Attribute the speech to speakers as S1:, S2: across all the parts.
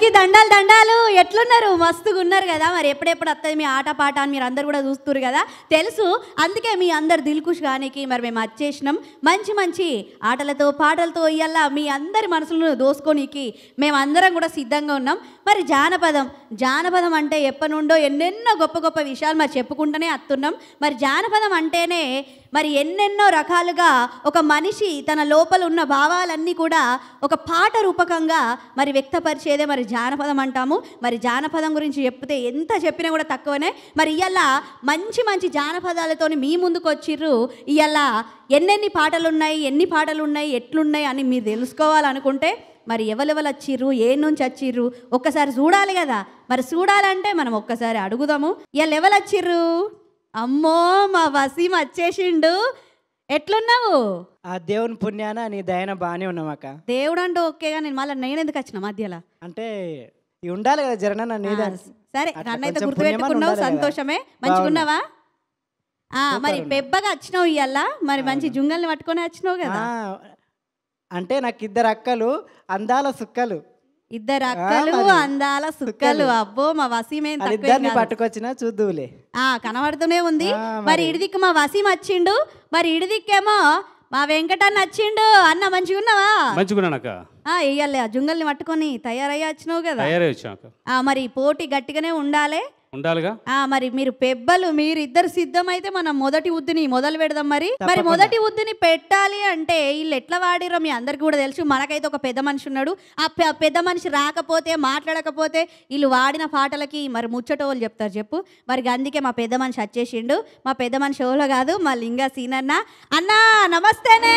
S1: దండాలు దండాలు ఎట్లున్నారు మస్తుగా ఉన్నారు కదా మరి ఎప్పుడెప్పుడు వస్తుంది మీ ఆట పాట అని మీరు అందరు కూడా చూస్తున్నారు కదా తెలుసు అందుకే మీ అందరు దిల్కుష్ గానికి మరి మేము వచ్చేసినాం మంచి మంచి ఆటలతో పాటలతో ఇయ్యాల మీ అందరి మనసులను దోసుకోనికి మేము అందరం కూడా సిద్ధంగా ఉన్నాం మరి జానపదం జానపదం అంటే ఎప్పటి నుండో ఎన్నెన్నో గొప్ప గొప్ప విషయాలు మరి చెప్పుకుంటూనే వస్తున్నాం మరి జానపదం అంటేనే మరి ఎన్నెన్నో రకాలుగా ఒక మనిషి తన లోపల ఉన్న భావాలన్నీ కూడా ఒక పాట రూపకంగా మరి వ్యక్తపరిచేదే మరి జానపదం అంటాము మరి జానపదం గురించి చెప్తే ఎంత చెప్పినా కూడా తక్కువనే మరి ఇవాళ మంచి మంచి జానపదాలతోని మీ ముందుకు వచ్చిర్రు ఇవాళ ఎన్నెన్ని పాటలు ఉన్నాయి ఎన్ని పాటలు ఉన్నాయి ఎట్లున్నాయి అని మీరు తెలుసుకోవాలనుకుంటే మరి ఎవరెవరు వచ్చిర్రు ఏ నుంచి వచ్చిర్రు ఒక్కసారి చూడాలి కదా మరి చూడాలంటే మనం ఒక్కసారి అడుగుదాము ఇవాళ ఎవరు వచ్చిర్రు అమ్మో మా వసీం వచ్చేసిండు ఎట్లున్నావు
S2: ఆ దేవుని పుణ్యాన నీ దయన బాగానే ఉన్నామక్క
S1: దేవుడు అంటే ఓకేగా నేను మళ్ళీ నేను ఎందుకు వచ్చిన మధ్యలో
S2: అంటే ఇవి ఉండాలి కదా జరన నీద
S1: ఆ, సరే
S2: అట్లా
S1: నన్నైతే
S2: కొంచెం
S1: గుర్తుపెట్టుకున్నావు
S2: పుణ్యమని ఉండాలి కదా.
S1: సంతోషమే మంచిగున్నావా ఆ, మరి
S2: సూపర్
S1: పెబ్బగా వచ్చినావు ఇయ్యాల మరి మంచి జుంగల్ని పట్టుకొని వచ్చినావు కదా
S2: ఆ, అంటే నాకు ఇద్దరు అక్కలు అందాల సుక్కలు
S1: ఇద్దరు అక్కలు
S2: మరి.
S1: అందాల సుక్కలు
S2: సుక్కలు.
S1: అబ్బో మా వసీమేం తక్కువేం
S2: వాళ్ళిద్దరిని
S1: కాదు.
S2: పట్టుకొచ్చినా చూద్దువులే
S1: ఆ కనబడుతూనే ఉంది
S2: ఆ,
S1: మరి
S2: మరి.
S1: ఇడిదిక్కు మా వసీం వచ్చిండు మరి ఇడిదిక్కేమో మా వెంకటన్న వచ్చిండు అన్న మంచిగా ఉన్నావా
S3: మంచిగున్నానక్క
S1: ఆ ఇయ్యాలి ఆ జుంగల్ని పట్టుకొని తయారయ్యి వచ్చినావు కదా
S3: తయారై వచ్చాక
S1: ఆ మరి పోటీ గట్టిగానే ఉండాలి
S3: ఉండాలిగా
S1: ఆ మరి మీరు పెబ్బలు మీరు ఇద్దరు సిద్ధమైతే మనం మొదటి ఉద్దిని మొదలు పెడదాం మరి మరి
S2: తప్పకుండా.
S1: మొదటి ఉద్దిని పెట్టాలి అంటే వీళ్ళు ఎట్లా వాడిరో మీ అందరికి కూడా తెలుసు మనకైతే ఒక పెద్ద మనిషి ఉన్నాడు ఆ పె- పెద్ద మనిషి రాకపోతే మాట్లాడకపోతే వీళ్ళు వాడిన పాటలకి మరి ముచ్చట వాళ్ళు చెప్తారు చెప్పు మరి అందుకే మా పెద్ద మనిషి వచ్చేసిండు మా పెద్ద మనిషి ఎవరో కాదు మా లింగా సీనన్న అన్నా నమస్తేనే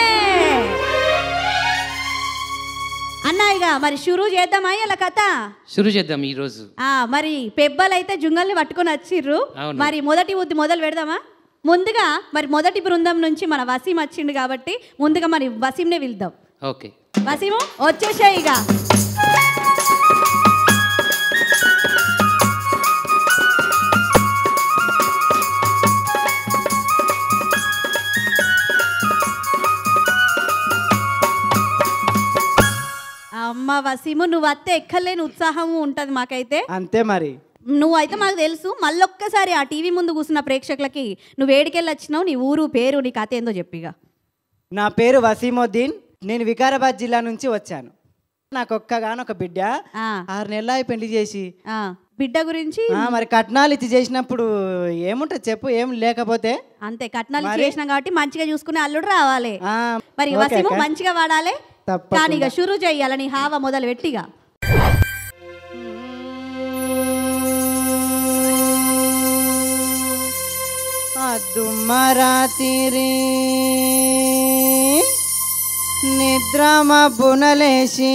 S1: అన్నా ఇక మరి షురూ చేద్దామా ఇలా కథ
S4: షురు చేద్దాం ఈరోజు
S1: ఆ మరి పెబ్బలు అయితే జుంగల్ని పట్టుకొని వచ్చిర్రు
S4: అవును.
S1: మరి మొదటి ఉద్ది మొదలు పెడదామా ముందుగా మరి మొదటి బృందం నుంచి మన వసీం వచ్చిండు కాబట్టి ముందుగా మరి వసీంనే పిలుద్దాం
S4: ఓకే
S1: వసీము వచ్చేసాయి ఇక అమ్మ వసీము నువ్వు అత్తే ఎక్కలేని ఉత్సాహము ఉంటుంది మాకైతే
S2: అంతే మరి
S1: నువ్వైతే మాకు తెలుసు మళ్ళొక్కసారి ఆ టీవీ ముందు కూర్చున్న ప్రేక్షకులకి నువ్వు ఏడికెళ్ళి వచ్చినావు నీ ఊరు పేరు నీ కథ ఏందో చెప్పిగా
S2: నా పేరు వసీముద్దీన్ నేను వికారాబాద్ జిల్లా నుంచి వచ్చాను నాకు ఒక్కగానొక బిడ్డ
S1: ఆ,
S2: ఆరు నెలలు అయి పెళ్లి చేసి
S1: ఆ, బిడ్డ గురించి
S2: ఆ, మరి కట్నాలు ఇచ్చి చేసినప్పుడు ఏముంటుంది చెప్పు ఏం లేకపోతే
S1: అంతే కట్నాలు
S2: మరి?
S1: చేసినాం కాబట్టి మంచిగా చూసుకునే అల్లుడు రావాలి
S2: ఆ,
S1: మరి
S2: ఓకే
S1: వసీము
S2: అక్క.
S1: మంచిగా వాడాలి
S2: తప్పకుండా.
S1: కానీ ఇక షురు చెయ్యాలి నీ హావ మొదలు పెట్టిగా
S2: దుమ్మరాతిరి నిద్రమ బునలేసి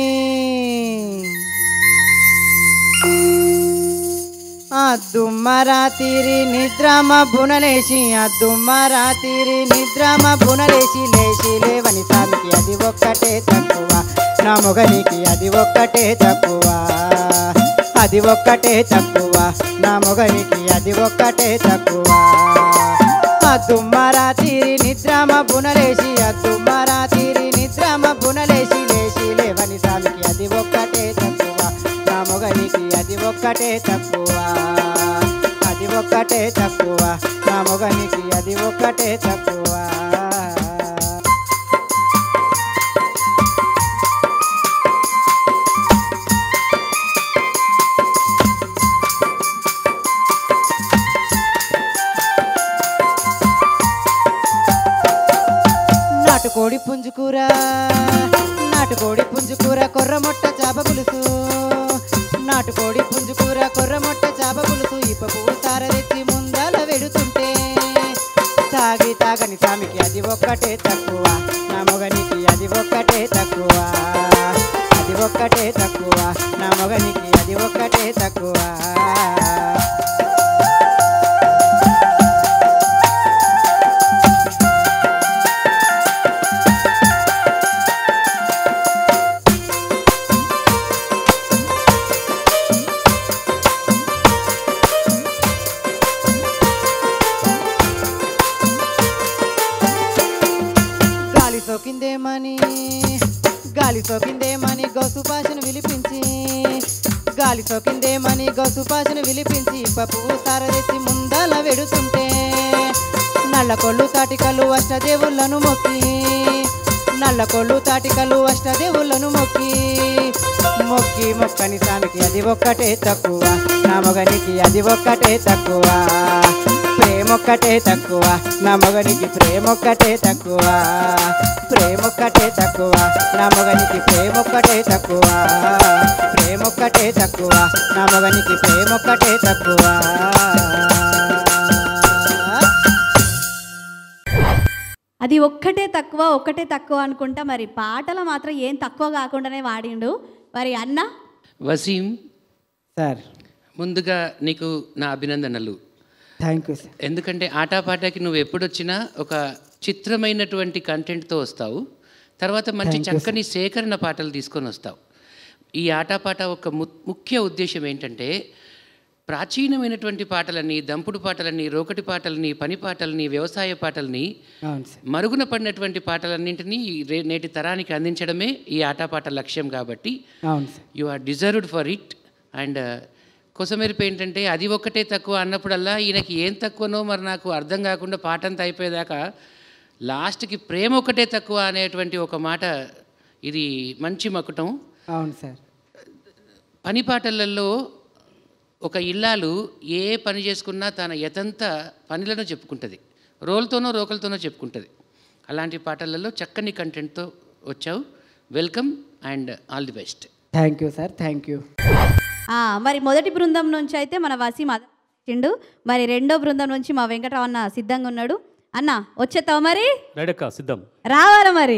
S2: దుమ్మరాతిరి నిద్రమ బునలేసి దుమ్మరాతిరి నిద్రమ బునలేసి లేచి లేవని సామికి అది ఒక్కటే తక్కువ నా మొగనికి అది ఒక్కటే తక్కువ అది ఒక్కటే తక్కువ నా మొగనికి అది ఒక్కటే తక్కువ అద్దుమ్మరాతిరి నిద్రమ బునలేసి అద్దుమ్మరాతిరి నిద్రమ బునలేసి లేచి లేవని సామికి అది ఒక్కటే తక్కువ నా మొగనికి అది ఒక్కటే తక్కువ అది ఒక్కటే తక్కువ నా మొగనికి అది ఒక్కటే తక్కువ నాటుకోడి పుంజుకూర నాటుకోడి పుంజుకూర కొర్రమొట్ట చాప పులుసు నాటుకోడి పుంజుకూర కొర్రమొట్ట చాప పులుసు ఇప్ప పువ్వు సార తెచ్చి ముందల వెడుతుంటే తాగి తాగని సామికి అది ఒక్కటే తక్కువ నా మొగనికి అది ఒక్కటే తక్కువ అది ఒక్కటే తక్కువ నా మొగనికి అది ఒక్కటే తక్కువ గాలి సోకిందేమని గాలి సోకిందేమని గౌసు భాషను విలిపించి గాలి సోకిందేమని గసుపాసును విలిపించి పప్పు సారదెత్తి ముందల వెడుతుంటే నల్లకొల్లు తాటికలు అష్టదేవుళ్ళను మొక్కి నల్లకొల్లు తాటికలు అష్టదేవుళ్ళను మొక్కి మొక్కి మొక్కని సామికి అది ఒక్కటే తక్కువ నా మగనికి అది ఒక్కటే తక్కువ ప్రేమొక్కటే తక్కువ నా మగనికి ప్రేమొక్కటే తక్కువ ప్రేమొక్కటే తక్కువ నా మగనికి ప్రేమొక్కటే తక్కువ ప్రేమొక్కటే తక్కువ నా మగనికి ప్రేమొక్కటే తక్కువ
S1: అది ఒక్కటే తక్కువ ఒక్కటే తక్కువ అనుకుంటా మరి పాటలు మాత్రం ఏం తక్కువ కాకుండానే వాడిండు మరి అన్న
S4: వసీం
S2: సార్
S4: ముందుగా నీకు నా అభినందనలు
S2: థ్యాంక్ యూ సార్
S4: ఎందుకంటే ఆటాపాటాకి నువ్వు ఎప్పుడొచ్చినా ఒక చిత్రమైనటువంటి కంటెంట్తో వస్తావు తర్వాత మంచి చక్కని సేకరణ పాటలు తీసుకొని వస్తావు ఈ ఆటపాట ఒక ము- ముఖ్య ఉద్దేశం ఏంటంటే ప్రాచీనమైనటువంటి పాటలని దంపుడు పాటలని రోకటి పాటలని పని పాటలని వ్యవసాయ పాటలని
S2: అవును సార్
S4: మరుగున పడినటువంటి పాటలన్నింటినీ ఈ రే- నేటి తరానికి అందించడమే ఈ ఆటపాట లక్ష్యం కాబట్టి
S2: అవును sir
S4: you are deserved for it and కొసమెరుపు ఏంటంటే అది ఒక్కటే తక్కువ అన్నప్పుడల్లా ఈయనకి ఏం తక్కువనో మరి నాకు అర్థం కాకుండా పాట అంతా అయిపోయేదాకా లాస్ట్కి ప్రేమ ఒక్కటే తక్కువ అనేటువంటి ఒక మాట ఇది మంచి మకుటం
S2: అవును సార్
S4: పని పాటలలో ఒక ఇల్లాలు ఏ పని చేసుకున్నా తన యతంత పనులను చెప్పుకుంటుంది రోల్తోనో రోకలతోనో చెప్పుకుంటుంది అలాంటి పాటలలో చక్కని కంటెంట్తో వచ్చావు welcome and all the best
S2: thank you sir thank you
S1: ఆ, మరి మొదటి బృందం నుంచి అయితే మన వసీం అదచిండు మరి రెండో బృందం నుంచి మా వెంకటరావు అన్న సిద్ధంగా ఉన్నాడు అన్న వచ్చేస్తావు మరి
S3: రెడక్క సిద్ధం
S1: రావాలా మరి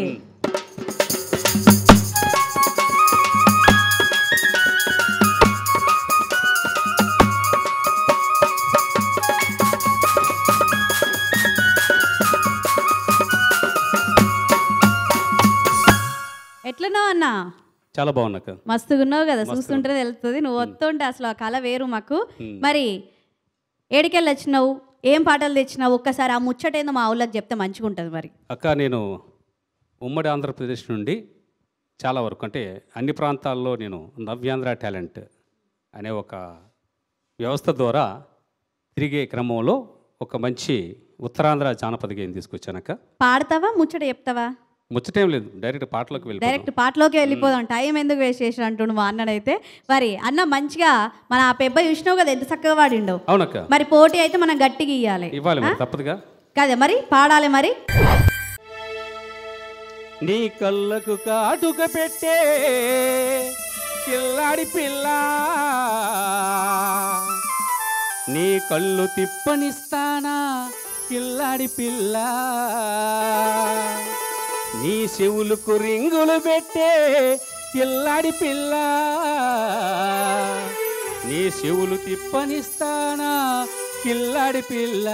S1: ఎట్లున్నావు అన్న
S3: చాలా బాగున్నాక
S1: మస్తుగున్నావు కదా చూస్తుంటే తెలుస్తుంది నువ్వు వస్తుంటే అసలు ఆ కళ వేరు మాకు మరి ఏడికెళ్ళి వచ్చినావు ఏం పాటలు తెచ్చినావు ఒక్కసారి ఆ ముచ్చటేందో మా ఊళ్ళకి చెప్తే మంచిగా ఉంటుంది మరి
S3: అక్క నేను ఉమ్మడి ఆంధ్రప్రదేశ్ నుండి చాలా వరకు అంటే అన్ని ప్రాంతాల్లో నేను నవ్యాంధ్ర టాలెంట్ అనే ఒక వ్యవస్థ ద్వారా తిరిగే క్రమంలో ఒక మంచి ఉత్తరాంధ్ర జానపద గేయం తీసుకొచ్చానక్క
S1: పాడతావా ముచ్చట చెప్తావా
S3: ముచ్చటేం లేదు డైరెక్ట్ పాటలోకి వెళ్ళి
S1: డైరెక్ట్ పాటలోకి వెళ్ళిపోదాం టైం ఎందుకు వేస్ట్ చేసి అంటుండు మా అన్నడైతే మరి అన్న మంచిగా మన ఆ పెబ్బ చూసినావు కదా ఎంత చక్కగా వాడిండో
S3: అవునక్క
S1: మరి పోటీ అయితే మనం గట్టిగా ఇయ్యాలి
S3: ఇవ్వాలి మరి తప్పదుగా
S1: కదా మరి పాడాలి మరి
S3: నీ కళ్ళకు కాటుక పెట్టే కిల్లాడి పిల్ల నీ కళ్ళు తిప్పనిస్తానా కిల్లాడి పిల్ల నీ చెవులకు రింగులు పెట్టే కిల్లాడి పిల్ల నీ చెవులు తిప్పనిస్తానా కిల్లాడి పిల్ల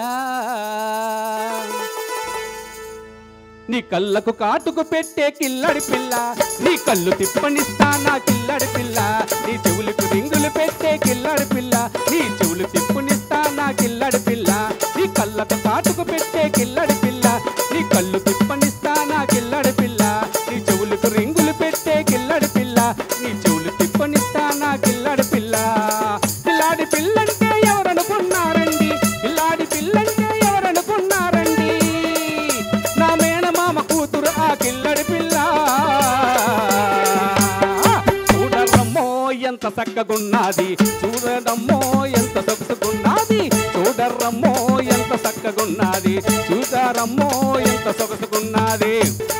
S3: నీ కళ్ళకు కాటుకు పెట్టే కిల్లడి పిల్ల నీ కళ్ళు తిప్పనిస్తా నా కిల్లడి పిల్ల నీ చెవులకు రింగులు పెట్టే కిల్లడి పిల్ల నీ చెవులు తిప్పనిస్తా నా కిల్లడి పిల్ల నీ కళ్ళకు కాటుకు పెట్టే కిల్లడి పిల్ల నీ కళ్ళు తిప్పనిస్తా నా కిల్లడి పిల్ల నీ చెవులకు రింగులు పెట్టే కిల్లడి పిల్ల నీ చెవులు తిప్పనిస్తా నా కిల్లడి పిల్ల కిల్లాడి పిల్లంటే ఎవరనుకున్నారండి కిల్లాడి పిల్లంటే ఎవరనుకున్నారండి నా మేనమామ కూతురు ఆ కిల్లడి పిల్ల చూడరమ్మో ఎంత చక్కగున్నది చూడరమ్మో ఎంత సొగసుకున్నది చూడరమ్మో ఎంత చక్కగున్నది చూడారమ్మో ఎంత సొగసుకున్నది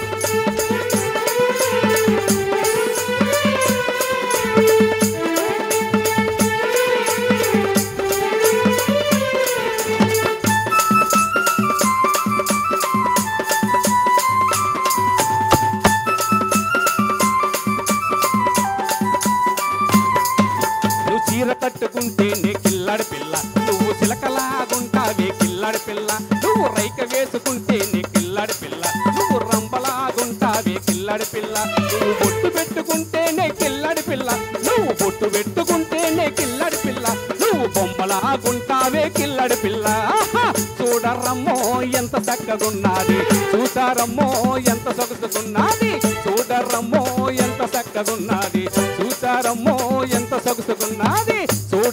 S3: నువ్వు చీర కట్టుకుంటే నీ కిల్లాడి పిల్ల నువ్వు చిలకలాగుంటావే కిల్లాడి పిల్ల నువ్వు రైక వేసుకుంటే నీ కిల్లాడి పిల్ల నువ్వు రంబలాగుంటావే కిల్లాడి పిల్ల నువ్వు బొట్టు పెట్టుకుంటే నే కిల్లాడి పిల్ల నువ్వు బొట్టు పెట్టుకుంటే నే కిల్లాడి పిల్ల నువ్వు బొమ్మలాగుంటావే కిల్లాడి పిల్ల ఆహా! చూడరమ్మో ఎంత చక్కగున్నది చూసారమ్మో ఎంత సొగసుకున్నది చూడరమ్మో ఎంత చక్కగున్నది చూసారమ్మో ఎంత సొగసుకున్నది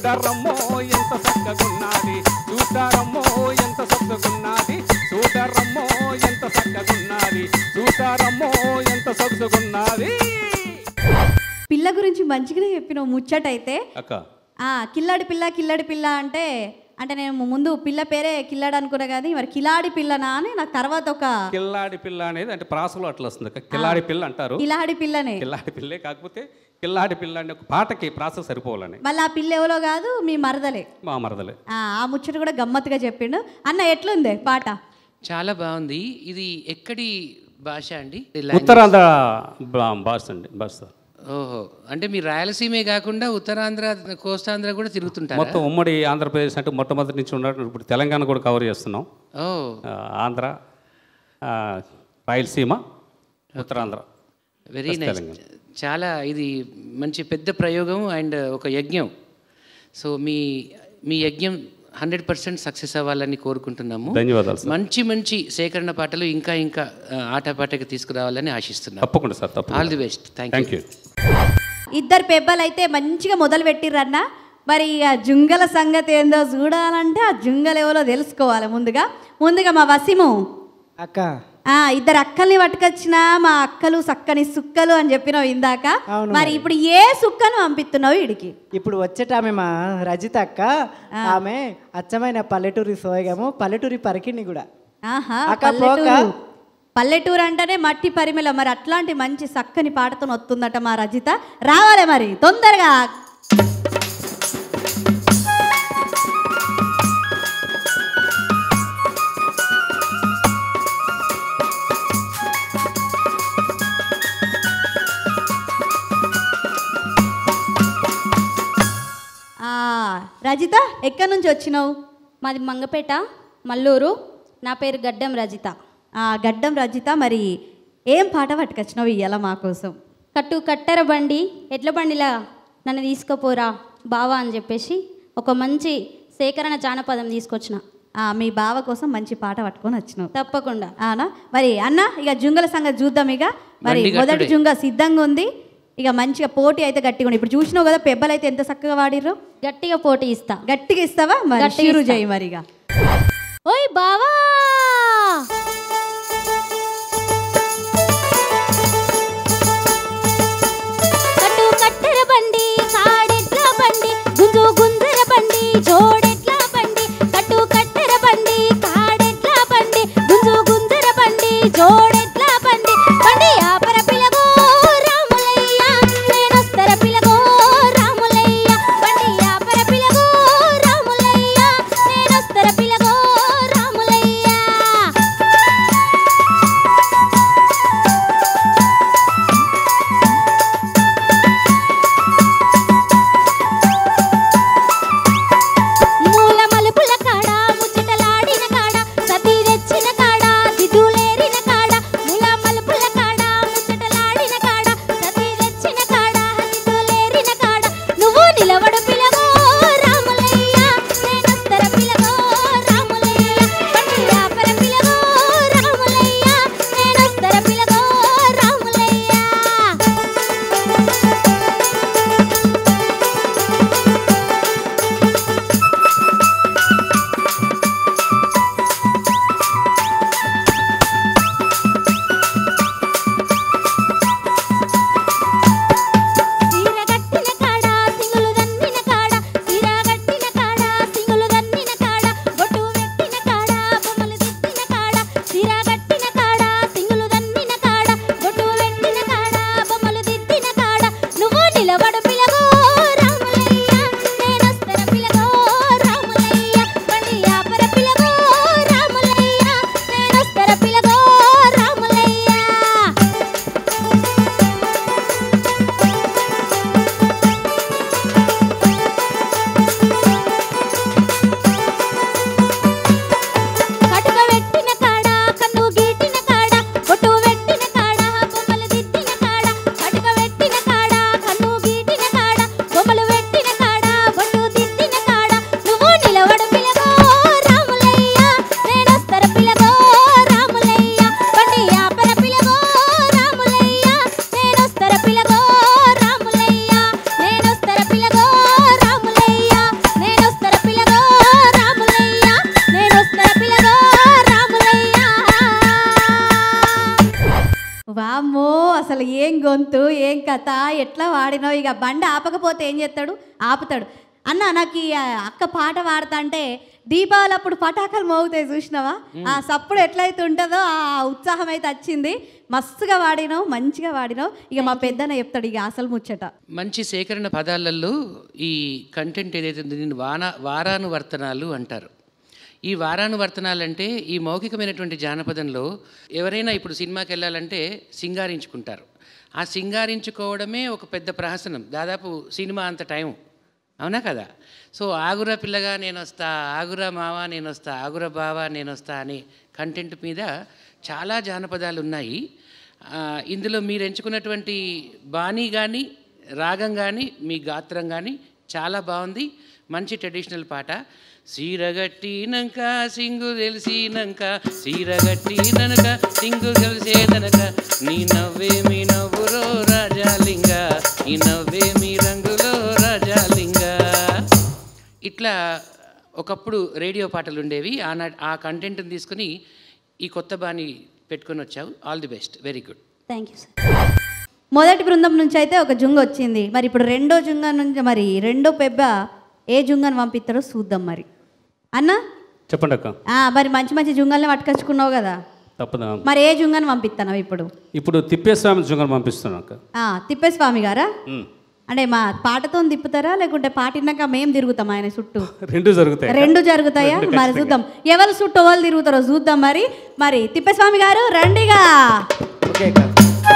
S3: చూడరమ్మో ఎంత చక్కగున్నది చూసారమ్మో ఎంత సొగసుగున్నది చూడరమ్మో ఎంత చక్కగున్నది చూసారమ్మో ఎంత సొగసుగున్నది
S1: పిల్ల గురించి మంచిగానే చెప్పినావు ముచ్చటైతే
S3: అక్క
S1: ఆ, కిల్లాడి పిల్ల కిల్లాడి పిల్ల అంటే అంటే నేను ముందు పిల్ల పేరే కిల్లాడు అనుకున్నా కానీ మరి కిలాడి పిల్లనా అని నాకు తర్వాత ఒక
S3: కిల్లాడి పిల్ల అనేది అంటే ప్రాసలో అట్లా వస్తుంది అక్క కిల్లాడి పిల్ల అంటారు
S1: కిలాడి పిల్లనే
S3: కిల్లాడి పిల్లే కాకపోతే కిల్లాడి పిల్ల అనే ఒక పాటకి ప్రాస సరిపోవాలని
S1: మళ్ళీ ఆ పిల్ల ఎవరో కాదు మీ మరదలే
S3: మా మరదలే
S1: ఆ ఆ ముచ్చట కూడా గమ్మత్తుగా చెప్పిండు అన్న ఎట్లుంది పాట
S4: చాలా బాగుంది ఇది ఎక్కడి భాష అండి
S3: ఉత్తరాంధ్ర బా- భాష అండి భాష
S4: ఓహో అంటే మీరు రాయలసీమే కాకుండా ఉత్తరాంధ్ర కోస్తాంధ్ర కూడా తిరుగుతుంటారా
S3: మొత్తం ఉమ్మడి ఆంధ్రప్రదేశ్ అంటే మొట్టమొదటి నుంచి ఉన్నట్టు ఇప్పుడు తెలంగాణ కూడా కవర్ చేస్తున్నాం
S4: ఓ
S3: ఆ, ఆంధ్ర ఆ, రాయలసీమ ఉత్తరాంధ్ర
S4: వెరీ నైస్ చాలా ఇది మంచి పెద్ద ప్రయోగం అండ్ ఒక యజ్ఞం సో మీ మీ యజ్ఞం హండ్రెడ్ పర్సెంట్ సక్సెస్ అవ్వాలని కోరుకుంటున్నాము
S3: ధన్యవాదాలు సార్
S4: మంచి మంచి సేకరణ పాటలు ఇంకా ఇంకా ఆ, ఆటపాటకి తీసుకురావాలని ఆశిస్తున్నాను
S3: తప్పకుండా సార్ తప్పకుండా
S4: all the best thank
S3: thank
S4: you
S3: you
S1: ఇద్దరు పెబ్బలు అయితే మంచిగా మొదలు పెట్టిర్రన్న మరి ఆ జుంగల సంగతి ఏందో చూడాలంటే ఆ జుంగలు ఎవరో తెలుసుకోవాలి ముందుగా ముందుగా మా వసిము
S2: అక్క
S1: ఆ ఇద్దరు అక్కల్ని పట్టుకొచ్చిన మా అక్కలు సక్కని సుక్కలు అని చెప్పినావు ఇందాక
S2: అవును
S1: మరి ఇప్పుడు ఏ సుక్కను పంపిస్తున్నావు ఇడికి
S2: ఇప్పుడు వచ్చేట ఆమె మా రజిత అక్క ఆమె అచ్చమైన పల్లెటూరి సోయగము పల్లెటూరి పరికిణి కూడా
S1: ఆహా
S2: అక్క పోక.
S1: పల్లెటూరు పల్లెటూరు అంటేనే మట్టి పరిమళ మరి అట్లాంటి మంచి సక్కని పాటతో వస్తుందట మా రజిత రావాలి మరి తొందరగా ఆ, రజిత ఎక్కడి నుంచి వచ్చినావు
S5: మాది మంగపేట మల్లూరు నా పేరు గడ్డం రజిత
S1: ఆ, గడ్డం రజిత మరి ఏం పాట పట్టుకొచ్చినావు ఇయ్యాల మా కోసం
S5: కట్టు కట్టెర బండి ఎడ్ల బండిలా నన్ను తీసుకుపోరా బావా అని చెప్పేసి ఒక మంచి సేకరణ జానపదం తీసుకొచ్చిన
S1: ఆ, మీ బావ కోసం మంచి పాట పట్టుకొని వచ్చినావు
S5: తప్పకుండా
S1: ఆనా మరి అన్న ఇక జుంగల సంగతి చూద్దాం ఇక మరి
S4: బండి
S1: మొదటి
S4: కట్టుడే.
S1: జుంగ సిద్ధంగా ఉంది ఇక మంచిగా పోటీ అయితే గట్టిగా ఉంది ఇప్పుడు చూసినావు కదా పెబ్బలు అయితే ఎంత చక్కగా వాడిర్రు
S5: గట్టిగా పోటీ ఇస్తా
S1: గట్టిగా ఇస్తావా మరి
S5: గట్టిగా
S1: షురు
S5: ఇస్తా.
S1: చేయి మరి ఇక
S5: ఓయ్ బావా కట్టు కట్టెర బండి కాడెడ్ల బండి గుంజు గుంజర బండి జోడెడ్ల బండి కట్టు కట్టెర బండి కాడెడ్ల బండి గుంజు గుంజర బండి జోడెడ్ల బండి బండి ఆపర పిలగో రాములయ్య నేనొస్తర పిలగో రాములయ్య బండి ఆపర పిలగో రాములయ్య నేనొస్తర పిలగో రాములయ్య
S1: గొంతు ఏం కథ ఎట్లా వాడినావు ఇక బండి ఆపకపోతే ఏం చేస్తాడు ఆపుతాడు అన్న నాకు ఈ అక్క పాట పాడతా అంటే దీపావళి అప్పుడు పటాకాలు మోగుతాయి చూసినావా ఆ సప్పుడు ఎట్లయితే ఉంటుందో ఆ ఉత్సాహం అయితే వచ్చింది మస్తుగా వాడినావు మంచిగా వాడినావు ఇక మా పెద్దన్న చెప్తాడు ఇక అసలు ముచ్చట
S4: మంచి సేకరణ పదాలలో ఈ కంటెంట్ ఏదైతే ఉందో దీన్ని వాన వారానువర్తనాలు అంటారు ఈ వారానువర్తనాలు అంటే ఈ మౌఖికమైనటువంటి జానపదంలో ఎవరైనా ఇప్పుడు సినిమాకి వెళ్ళాలంటే సింగారించుకుంటారు ఆ సింగారించుకోవడమే ఒక పెద్ద ప్రహసనం దాదాపు సినిమా అంత టైం అవునా కదా సో ఆగురా పిల్లగా నేను వస్తా ఆగురా మావా నేను వస్తా ఆగురా బావా నేను వస్తా అనే కంటెంట్ మీద చాలా జానపదాలు ఉన్నాయి ఆ, ఇందులో మీరు ఎంచుకున్నటువంటి బాణీ కానీ రాగం కానీ మీ గాత్రం కానీ చాలా బాగుంది మంచి ట్రెడిషనల్ పాట సీరగట్టినంక సింగు తెలిసినంక సీరగట్టిననక సింగు తెలిసేదనక నీ నవ్వే మీ నవ్వురో రాజాలింగ ఈ నవ్వే మీ రంగులో రాజాలింగ ఇట్లా ఒకప్పుడు రేడియో పాటలు ఉండేవి ఆనా ఆ కంటెంట్ని తీసుకుని ఈ కొత్త బాణి పెట్టుకొని వచ్చావు all the best very good
S5: thank you sir
S1: మొదటి బృందం నుంచి అయితే ఒక జుంగ వచ్చింది మరి ఇప్పుడు రెండో జుంగ నుంచి మరి రెండో పెబ్బ ఏ జుంగను పంపిస్తారో చూద్దాం మరి అన్న
S3: చెప్పండి అక్క
S1: ఆ, మరి మంచి మంచి జుంగల్ని పట్టుకొచ్చుకున్నావు కదా
S3: తప్పదా
S1: మరి ఏ జుంగను పంపిస్తున్నావు ఇప్పుడు
S3: ఇప్పుడు తిప్పేస్వామి జుంగను పంపిస్తున్నాను అక్క
S1: ఆ, తిప్పేస్వామి గారా
S3: ఉమ్.
S1: అంటే మా పాటతో తిప్పుతారా లేకుంటే పాట విన్నాక మేము తిరుగుతాం ఆయన చుట్టూ
S3: రెండు జరుగుతాయి
S1: రెండు జరుగుతాయా మరి చూద్దాం ఎవరు చుట్టూ వాళ్ళు తిరుగుతారో చూద్దాం మరి మరి తిప్పేస్వామి గారు రండిగా
S2: ఓకే అక్క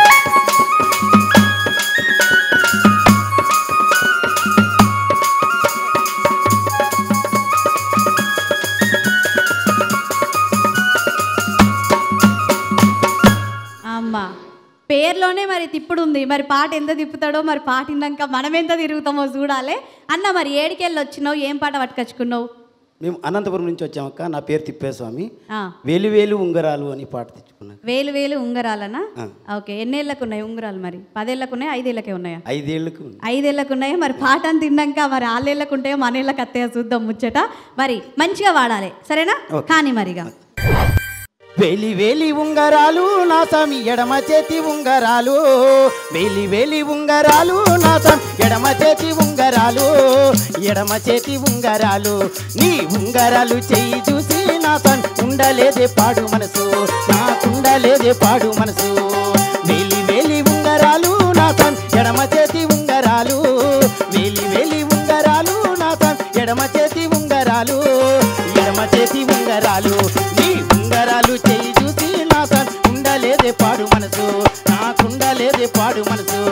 S1: అమ్మా పేర్లోనే మరి తిప్పుడు ఉంది మరి పాట ఎంత తిప్పుతాడో మరి పాట విన్నాక మనం ఎంత తిరుగుతామో చూడాలి అన్న మరి ఏడికెళ్ళి వచ్చినావు ఏం పాట పట్టుకొచ్చుకున్నావు
S6: మేము అనంతపురం నుంచి వచ్చామక్క నా పేరు తిప్పేస్వామి
S1: ఆ,
S6: వేలు వేలు ఉంగరాలు అని పాట తెచ్చుకున్నాను
S1: వేలు వేలు ఉంగరాలనా ఓకే ఎన్నేళ్ళకు ఉన్నాయి ఉంగరాలు మరి పదేళ్ళకు ఉన్నాయా ఐదేళ్ళకే ఉన్నాయా
S6: ఐదేళ్లకు ఉంది.
S1: ఐదేళ్ళకు ఉన్నాయా మరి పాటను తిన్నాక మరి ఆళ్ళేళ్ళకు ఉంటాయో మనేళ్ళకి అత్తయ్య చూద్దాం ముచ్చట మరి మంచిగా వాడాలి సరేనా కానీ మరిగా
S6: వేలి వేలి ఉంగరాలు నా స్వామి ఎడమ చేతి ఉంగరాలు వేలి వేలి ఉంగరాలు నా స్వామి ఎడమ చేతి ఉంగరాలు ఎడమ చేతి ఉంగరాలు నీ ఉంగరాలు చెయ్యి చూసి నా స్వామి ఉండలేదే పాడు మనసు నాకుండలేదే పాడు మనసు వేలి వేలి ఉంగరాలు నా స్వామి ఎడమ చేతి ఉంగరాలు వేలి వేలి ఉంగరాలు నా స్వామి ఎడమ చేతి ఉంగరాలు ఎడమ చేతి ఉంగరాలు నీ ఉంగరాలు చెయ్యి చూసి నా స్వామి ఉండలేదే పాడు మనసు నాకుండలేదే పాడు మనసు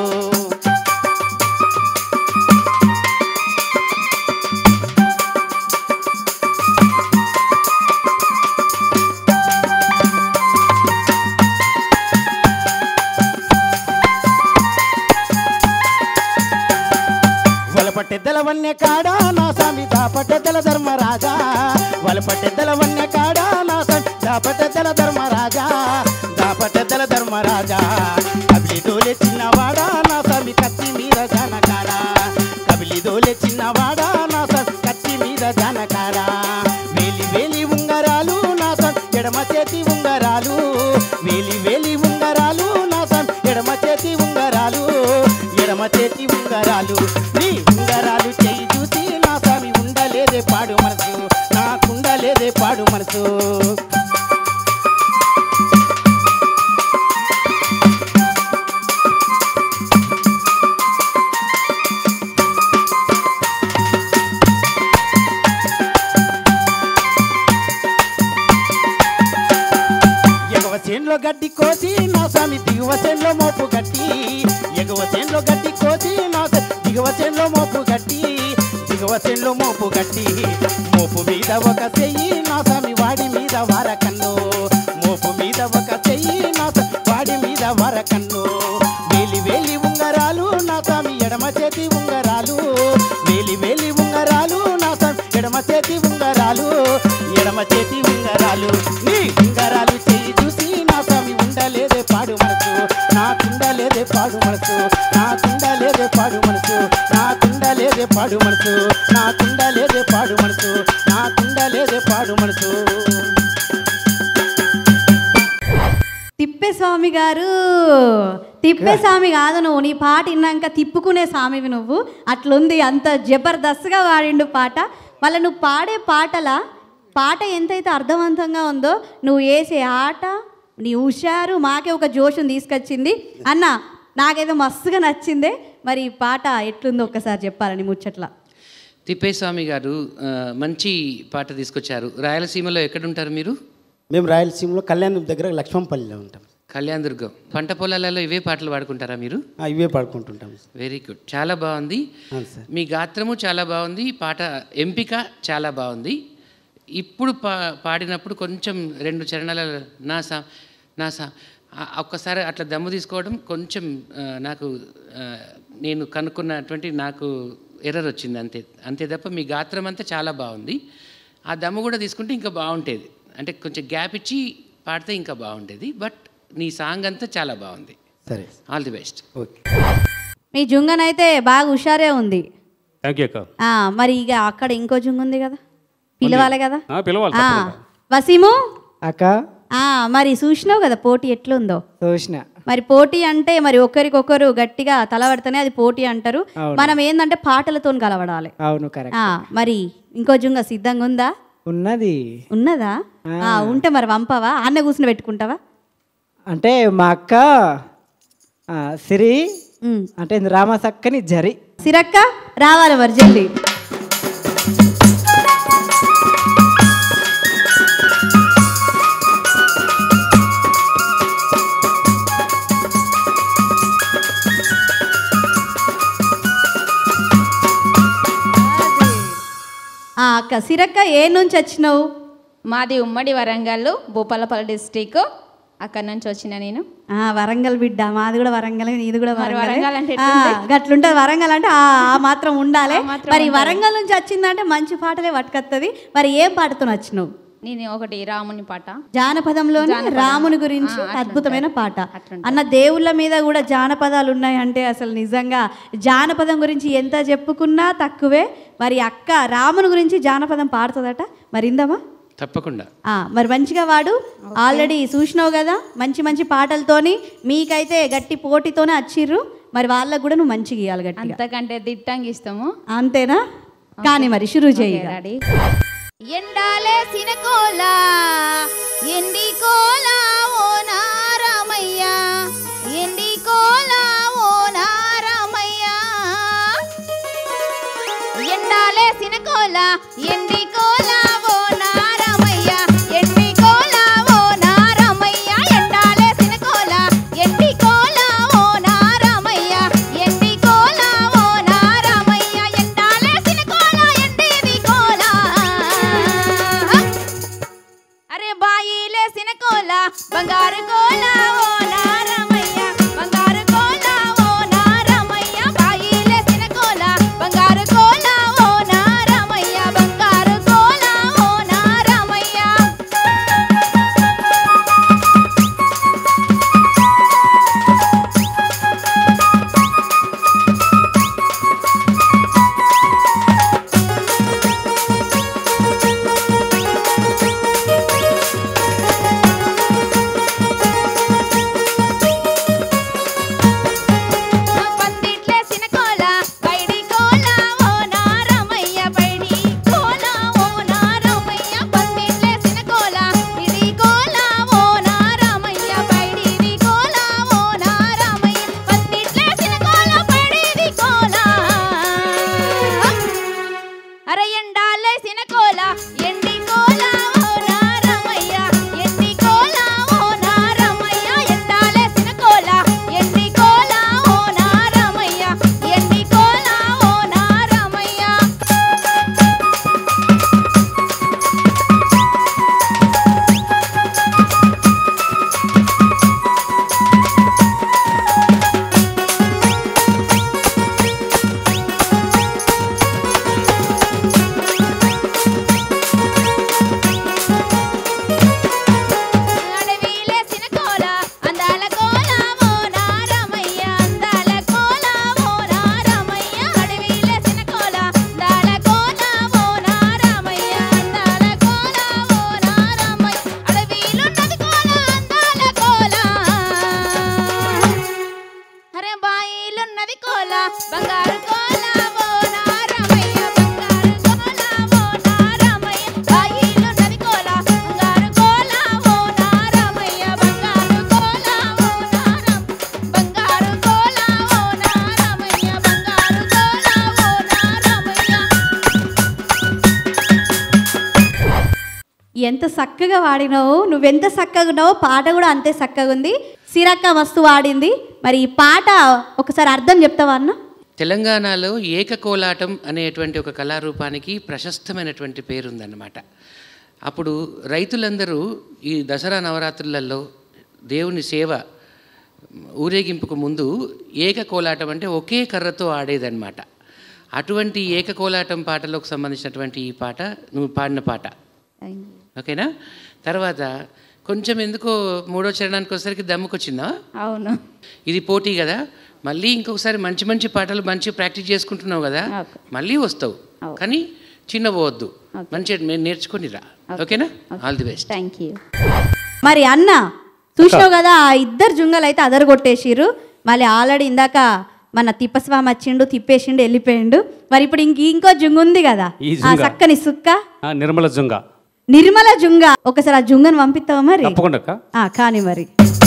S6: వలపట్టెద్దల వన్య కాడా నా స్వామి దాపట్టెద్దల ధర్మరాజా వలపట్టెద్దల వన్య కాడా నా స్వామి దాపట్టెద్దల ధర్మరాజా దాపట్టెద్దల ధర్మరాజా కబిలి దోలే చిన్నవాడా నా స్వామి కత్తి మీద జానకాడా కబిలి దోలే చిన్నవాడా నా స్వామి కత్తి మీద జానకాడా వేలి వేలి ఉంగరాలు నా స్వామి ఎడమ చేతి ఉంగరాలు వేలి వేలి ఉంగరాలు నా స్వామి ఎడమ చేతి ఉంగరాలు ఎడమ చేతి ఉంగరాలు నీ ఉంగరాలు చెయ్యి చూసి నా స్వామి ఉండలేదే పాడు మనసు నాకుండలేదే పాడు మనసు ఎగవ చేన్లో గడ్డి కోసి నా స్వామి దిగువ చేన్లో మోపు గట్టి ఎగువ చేన్లో గడ్డి కోసి నా స్వామి దిగువ చేన్లో మోపు గట్టి దిగువ చేన్లో మోపు గట్టి మోపు మీద ఒక చెయ్యి నా స్వామి వాడి మీద వారకన్ను మోపు మీద ఒక చెయ్యి నా స్వామి వాడి మీద వారకన్ను వేలి వేలి ఉంగరాలు నా స్వామి ఎడమ చేతి ఉంగరాలు వేలి వేలి ఉంగరాలు నా స్వామి ఎడమ చేతి ఉంగరాలు ఎడమ చేతి ఉంగరాలు నీ ఉంగరాలు చెయ్యి చూసి నా స్వామి ఉండలేదే పాడు మనసు నాకుండలేదే పాడు మనసు నాకుండలేదే పాడు మనసు నాకుండలేదే పాడు మనసు నాకుండలేదే పాడు మనసు నాకుండలేదే పాడు మనసు
S1: తిప్పేస్వామి గారు తిప్పేస్వామి కాదు నువ్వు నీ పాట విన్నాక తిప్పుకునే స్వామివి నువ్వు అట్లుంది అంత జబర్దస్త్గా వాడిండు పాట మళ్ళీ నువ్వు పాడే పాటల పాట ఎంతైతే అర్థవంతంగా ఉందో నువ్వు వేసే ఆట నీ హుషారు మాకే ఒక జోషుని తీసుకొచ్చింది అన్న నాకైతే మస్తుగా నచ్చిందే మరి ఈ పాట ఎట్లుందో ఒక్కసారి చెప్పాలని ముచ్చట్ల
S4: తిప్పేస్వామి గారు ఆ, మంచి పాట తీసుకొచ్చారు రాయలసీమలో ఎక్కడుంటారు మీరు
S6: మేము రాయలసీమలో కళ్యాణం దగ్గర లక్ష్మంపల్లిలో ఉంటాం
S4: కళ్యాణ్ దుర్గం పంట పొలాలలో ఇవే పాటలు పాడుకుంటారా మీరు
S6: ఆ, ఇవే పాడుకుంటుంటాం
S4: వెరీ గుడ్ చాలా బాగుంది
S6: అవును సార్
S4: మీ గాత్రము చాలా బాగుంది పాట ఎంపిక చాలా బాగుంది ఇప్పుడు పా పాడినప్పుడు కొంచెం రెండు చరణాల నా సా నా సా ఆ- ఒక్కసారి అట్లా దమ్ము తీసుకోవడం కొంచెం ఆ, నాకు ఆ, నేను కనుక్కున్నటువంటి నాకు ఎర్రర్ వచ్చింది అంతే అంతే తప్ప మీ గాత్రం అంతా చాలా బాగుంది ఆ దమ్ము కూడా తీసుకుంటే ఇంకా బాగుండేది అంటే కొంచెం గ్యాప్ ఇచ్చి పాడితే ఇంకా బాగుండేది బట్ నీ సాంగ్ అంతా చాలా బాగుంది
S6: సరే
S4: ఆల్ ది బెస్ట్
S6: ఓకే
S1: మీ జుంగనైతే బాగా హుషారే ఉంది
S3: థ్యాంక్ యూ అక్క
S1: ఆ, మరి ఇక అక్కడ ఇంకో జుంగు ఉంది కదా పిలవాలి కదా
S3: ఆ, పిలవాలి
S1: ఆ,
S3: తప్పకుండా.
S1: వసీము
S2: అక్క
S1: ఆ, మరి చూసినావు కదా పోటీ ఎట్లుందో
S2: చూసిన
S1: మరి పోటీ అంటే మరి ఒకరికొకరు గట్టిగా తలబడితేనే అది పోటీ అంటారు
S2: అవును.
S1: మనం ఏంటంటే పాటలతో కలవడాలి
S2: అవును కరెక్ట్
S1: ఆ, మరి ఇంకో జుంగ సిద్ధంగా ఉందా
S2: ఉన్నది
S1: ఉన్నదా ఆ, ఉంటే మరి వంపవా అన్న కూర్చుని పెట్టుకుంటావా
S2: అంటే మా అక్క ఆ, సిరి
S1: ఉమ్.
S2: అంటే రామసక్కని జరి
S1: సిరక్క రావాలి మరి జల్ది ఆ, అక్క సిరక్క ఏ నుంచి వచ్చినావు
S7: మాది ఉమ్మడి వరంగల్ భూపాలపల్లి డిస్టిక్ అక్కడ నుంచి వచ్చిన నేను
S1: ఆ, వరంగల్ బిడ్డ మాది కూడా వరంగల్ నీది కూడా
S7: మరి
S1: వరంగల్
S7: వరంగల్ అంటే
S1: గట్లుంటుంది వరంగల్ అంటే ఆ ఆ మాత్రం ఉండాలి
S7: ఆ మాత్రం
S1: మరి
S7: ఉండాలి.
S1: వరంగల్ నుంచి వచ్చిందంటే మంచి పాటలే పట్టుకొస్తుంది మరి ఏం పాటతో వచ్చినావు
S7: నేను ఒకటి రాముని పాట
S1: జానపదంలోని
S7: జానపదం.
S1: రాముని గురించి
S7: ఆ, అట్లుంటది.
S1: అద్భుతమైన పాట
S7: అట్లుంటది.
S1: అన్న దేవుళ్ళ మీద కూడా జానపదాలు ఉన్నాయంటే అసలు నిజంగా జానపదం గురించి ఎంత చెప్పుకున్నా తక్కువే మరి అక్క రాముని గురించి జానపదం పాడుతుందట మరి ఇందమా
S4: తప్పకుండా
S1: ఆ, మరి మంచిగా వాడు ఆల్రెడీ చూసినావు కదా మంచి మంచి పాటలతోని మీకైతే గట్టి పోటీతోనే వచ్చిర్రు మరి వాళ్ళకు కూడా నువ్వు మంచిగా ఇవ్వాలి గట్టిగా
S7: అంతకంటే దిట్టంగా ఇస్తాము
S1: అంతేనా కానీ మరి షురూ చేయి ఇక.
S7: రెడీ ఎండాలే సినకోలా ఎండి కోలా ఓ నారమయ్య ఎండి కోలా ఓ నారమయ్య ఎండాలే సినకోలా ఎండి కోలా ఓ నారమయ్య ఎండి కోలా ఓ నారమయ్య ఎండాలే సినకోలా ఎండి కోలా ఓ నారమయ్య ఎండి కోలా ఓ నారమయ్య ఎండాలే సినకోలా ఎండిది కోలా అరే బాయిలే సినకోల బంగారు కోల ఓ నారమయ్య బంగారు కోల ఓ నారమయ్య బాయిలే సినకోల బంగారు కోల ఓ నారమయ్య బంగారు కోల ఓ నారమయ్య పందిట్లే సినకోల పైడి కోల ఓ నారమయ్య పైడి కోల ఓ నారమయ్య పందిట్లే సినకోల పిడి కోల ఓ నారమయ్య పైడిది కోల ఓ నారమయ్య పందిట్లే సినకోల పైడిది కోల అరే ఎండాలే సినకోల ఎండి కోల ఓ నారమయ్య ఎండి కోల ఓ నారమయ్య ఎండాలే సినకోల ఎండి కోల ఓ నారమయ్య ఎండి కోల ఓ నారమయ్య
S1: ఎంత చక్కగా వాడినావు నువ్వెంత చక్కగా ఉన్నావో పాట కూడా అంతే చక్కగా ఉంది సిరక్క మస్తు వాడింది మరి ఈ పాట ఒకసారి అర్థం చెప్తావా అన్న
S4: తెలంగాణలో ఏకకోలాటం అనేటువంటి ఒక కళారూపానికి ప్రశస్తమైనటువంటి పేరుందన్నమాట అప్పుడు రైతులందరూ ఈ దసరా నవరాత్రులలో దేవుని సేవ ఊరేగింపుకు ముందు ఏకకోలాటం అంటే ఒకే కర్రతో ఆడేదన్నమాట అటువంటి ఏకకోలాటం పాటలకు సంబంధించినటువంటి ఈ పాట నువ్వు పాడిన పాట ఓకేనా తర్వాత కొంచెం ఎందుకో మూడో చరణానికి వచ్చేసరికి దమ్ముకొచ్చిందా
S7: అవును
S4: ఇది పోటీ కదా మళ్ళీ ఇంకొకసారి మంచి మంచి పాటలు మంచి ప్రాక్టీస్ చేసుకుంటున్నావు కదా
S7: ఓకే.
S4: మళ్ళీ వస్తావు కానీ చిన్న పోవద్దు మంచిగా నే- నేర్చుకొని రా ఓకేనా all the best
S7: thank you
S1: మరి అన్న చూసినావు కదా ఆ ఇద్దరు జుంగలు అయితే అదరు కొట్టేసిర్రు మళ్ళీ ఆల్రెడీ ఇందాక మన తిప్పస్వామి వచ్చిండు తిప్పేసిండు వెళ్ళిపోయిండు మరి ఇప్పుడు ఇంక ఇంకో జుంగు ఉంది కదా
S3: ఈ
S1: ఆ
S3: జుంగ.
S1: చక్కని సుక్క
S3: ఆ, నిర్మల జుంగ
S1: నిర్మల జుంగ ఒకసారి ఆ జుంగను పంపిస్తావా మరి
S3: తప్పకుండా అక్క
S1: ఆ, కానీ మరి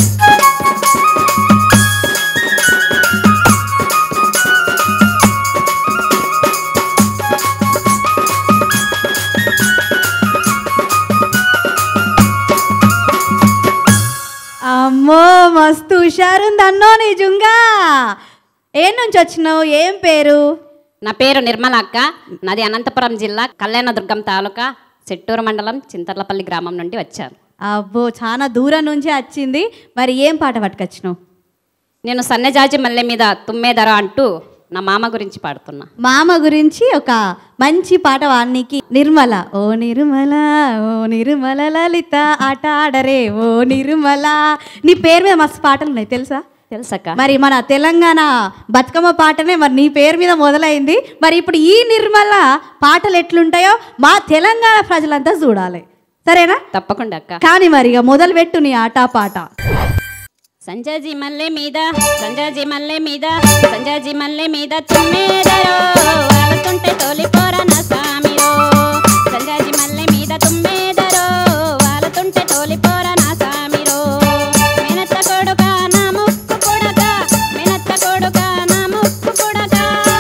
S1: అమ్మో మస్తు హుషారుంది అన్నో నీ జుంగా ఏ నుంచి వచ్చినావు ఏం పేరు
S8: నా పేరు నిర్మల అక్క నాది అనంతపురం జిల్లా కళ్యాణదుర్గం తాలూకా చెట్టూరు మండలం చింతర్లపల్లి గ్రామం నుండి వచ్చాను
S1: అబ్బో చాలా దూరం నుంచి వచ్చింది మరి ఏం పాట పట్టుకొచ్చినావు
S8: నేను సన్నజాజి మల్లె మీద తుమ్మేదర అంటూ నా మామ గురించి పాడుతున్నా
S1: మామ గురించి ఒక మంచి పాట వానికి నిర్మల ఓ నిర్మల ఓ నిర్మల లలిత ఆట ఆడరే ఓ నిర్మల నీ పేరు మీద మస్తు పాటలు ఉన్నాయి తెలుసా
S8: తెలుసక్క
S1: మరి మన తెలంగాణ బతుకమ్మ పాటనే మరి నీ పేరు మీద మొదలైంది మరి ఇప్పుడు ఈ నిర్మల పాటలు ఎట్లుంటాయో మా తెలంగాణ ప్రజలంతా చూడాలి సరేనా
S8: తప్పకుండా అక్క
S1: కానీ మరి ఇక మొదలు పెట్టు నీ ఆట పాట
S8: సంజాజి మల్లె మీద సంజాజి మల్లె మీద సంజాజి మల్లె మీద తుమ్మేదరో వాలుతుంటే తోలిపోర నా సామిరో సంజాజి మల్లె మీద తుమ్మేదరో వాలుతుంటే తోలిపోర నా సామిరో మెనత్త కొడుక నా ముక్కు కొడక మెనత్త కొడుక నా ముక్కు కొడక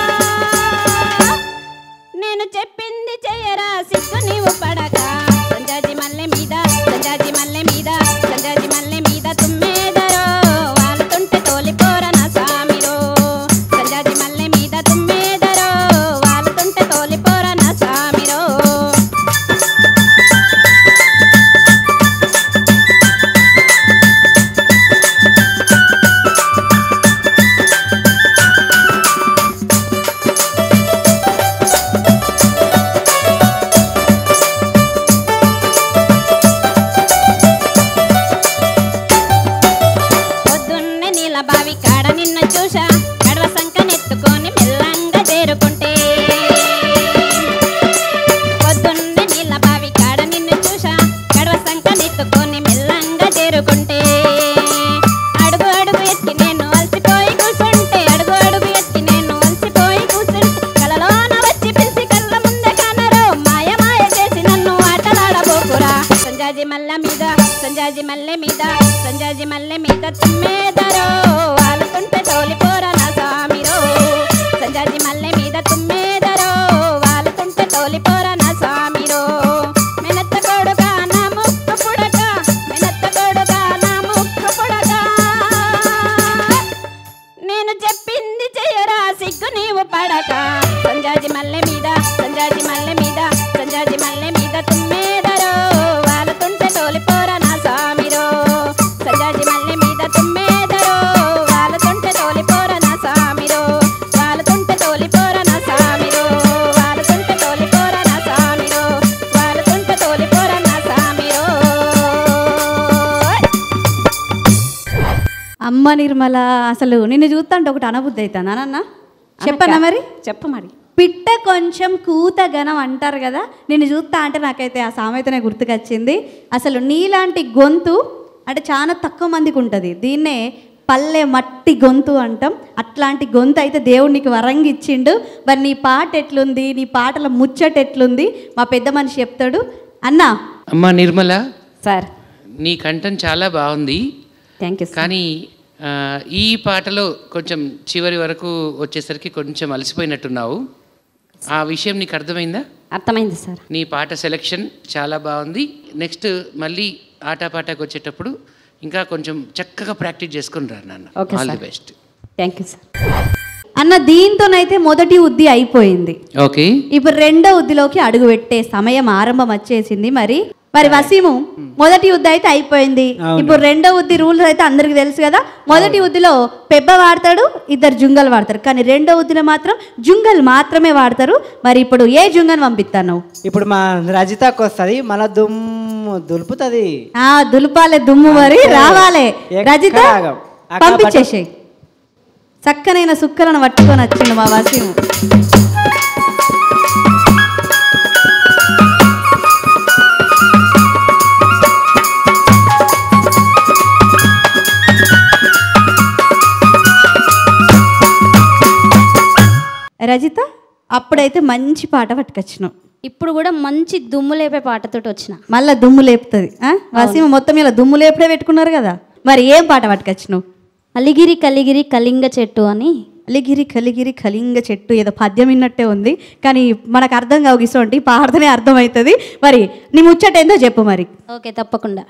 S8: నేను చెప్పింది చెయ్యరా సిగ్గు నీవు పడక సంజాజి మల్లె మీద సంజాజి మల్లె మీద సంజాజి మల్లె మీద తుమ్మేదరో వాలుతుంటే తోలిపోర నా సామిరో సంజాజి మల్లె మీద తుమ్మేదరో వాలుతుంటే తోలిపోర నా సామిరో పొద్దున్నే నీల బావి కాడ నిన్న చూసా కడవ సంకనెత్తుకొని మెల్లంగా చేరుకుంటే పొద్దున్నే నీల బావి కాడ నిన్ను చూసా కడవ సంకనెత్తుకొని మెల్లంగా చేరుకుంటే అడుగు అడుగు ఎత్తి నేను అలసిపోయి కూర్చుంటే అడుగు అడుగు ఎత్తి నేను అలసిపోయి కూర్చుంటే కలలోన వచ్చి పిలిచి కళ్ళ ముందే కానరు మాయ మాయ చేసి నన్ను ఆటలాడబోకురా సంజాజి మల్లె మీద సంజాజి మల్లె మీద సంజాజి మల్లె మీద తుమ్మేదరో వాలుతుంటే తోలిపోర నా సామిరో సంజాజి మల్లె మీద తుమ్మేదరో వాలుతుంటే తోలిపోర నా సామిరో మెనత్త కొడుక నా ముక్కు పుడక మెనత్త కొడుక నా ముక్కు పుడక నేను చెప్పింది చెయ్యరా సిగ్గు నీవు పడక సంజాజి మల్లె మీద సంజాజి మల్లె మీద సంజాజి మల్లె మీద తుమ్మేదరో వాలుతుంటే తోలిపోర నా సామిరో సంజాజి మల్లె మీద తుమ్మేదరో వాలుతుంటే తోలిపోర నా సామిరో వాలుతుంటే తోలిపోర నా సామిరో వాలుతుంటే తోలిపోర నా సామిరో వాలుతుంటే తోలిపోర నా సామిరో
S1: అమ్మ నిర్మల అసలు నిన్ను చూస్తుంటే ఒకటి అనబుద్ధి అవుతానా నాన్న చెప్పనా మరి
S8: చెప్పు మరి
S1: పిట్ట కొంచెం కూత గనం అంటారు కదా నిన్ను చూస్తా అంటే నాకైతే ఆ సామెతనే గుర్తుకొచ్చింది అసలు నీలాంటి గొంతు అంటే చాలా తక్కువ మందికి ఉంటుంది దీన్నే పల్లె మట్టి గొంతు అంటాం అట్లాంటి గొంతు అయితే దేవుడు నీకు వరంగి ఇచ్చిండు మరి నీ పాట ఎట్లుంది నీ పాటల ముచ్చట ఎట్లుంది మా పెద్ద మనిషి చెప్తాడు అన్నా
S4: అమ్మా నిర్మల
S8: సార్
S4: నీ కంఠం చాలా బాగుంది
S8: థ్యాంక్ యూ
S4: కానీ ఆ, ఈ పాటలో కొంచెం చివరి వరకు వచ్చేసరికి కొంచెం అలసిపోయినట్టున్నావు ఆ విషయం నీకు అర్థమైందా
S5: అర్థమైంది సార్
S4: నీ పాట సెలెక్షన్ చాలా బాగుంది నెక్స్ట్ మళ్ళీ ఆటపాటకు వచ్చేటప్పుడు ఇంకా కొంచెం చక్కగా ప్రాక్టీస్ చేసుకుని రా నాన్న
S5: Okay,
S4: all the
S5: sir.
S4: Best
S5: thank you sir
S1: అన్న దీంతోనైతే మొదటి ఉద్ది అయిపోయింది
S4: ఓకే
S1: ఇప్పుడు రెండో ఉద్దిలోకి అడుగు పెట్టే సమయం ఆరంభం వచ్చేసింది మరి మరి వసీము మొదటి ఉద్ది అయితే అయిపోయింది ఇప్పుడు రెండో ఉద్ది రూల్స్ అయితే అందరికి తెలుసు కదా మొదటి ఉద్దిలో పెబ్బ వాడతాడు ఇద్దరు జుంగల్ వాడతారు కానీ రెండో ఉద్దిలో మాత్రం జుంగల్ మాత్రమే వాడతారు మరి ఇప్పుడు ఏ జుంగన్ పంపిస్తాను
S2: ఇప్పుడు మా రజితకు వస్తుంది మన దుమ్ము దులుపుతుంది
S1: ఆ దులుపాలే దుమ్ము మరి
S2: అంతే.
S1: రావాలే
S2: ఎక్కడ
S1: రజిత
S2: ఆగం. అక్కడ
S1: పంపించేసేయ్ చక్కనైన సుక్కలను పట్టుకొని వచ్చిండు మా వసీము రజిత అప్పుడైతే మంచి పాట పట్టుకొచ్చినావు
S5: ఇప్పుడు కూడా మంచి దుమ్ము లేపే పాటతోటి వచ్చిన
S1: మళ్ళా దుమ్ము లేపుతుంది వసీమ మొత్తం ఇలా దుమ్ము లేపుడే పెట్టుకున్నారు కదా మరి ఏం పాట పట్టుకొచ్చినావు
S5: అలిగిరి కలిగిరి కలింగ చెట్టు అని
S1: అలిగిరి కలిగిరి కలింగ చెట్టు ఏదో పద్యం విన్నట్టే ఉంది కానీ మనకు అర్థం కావు గిసోంటి పాడితేనే అర్థమవుతుంది మరి నీ ముచ్చట ఏందో చెప్పు మరి
S5: ఓకే తప్పకుండా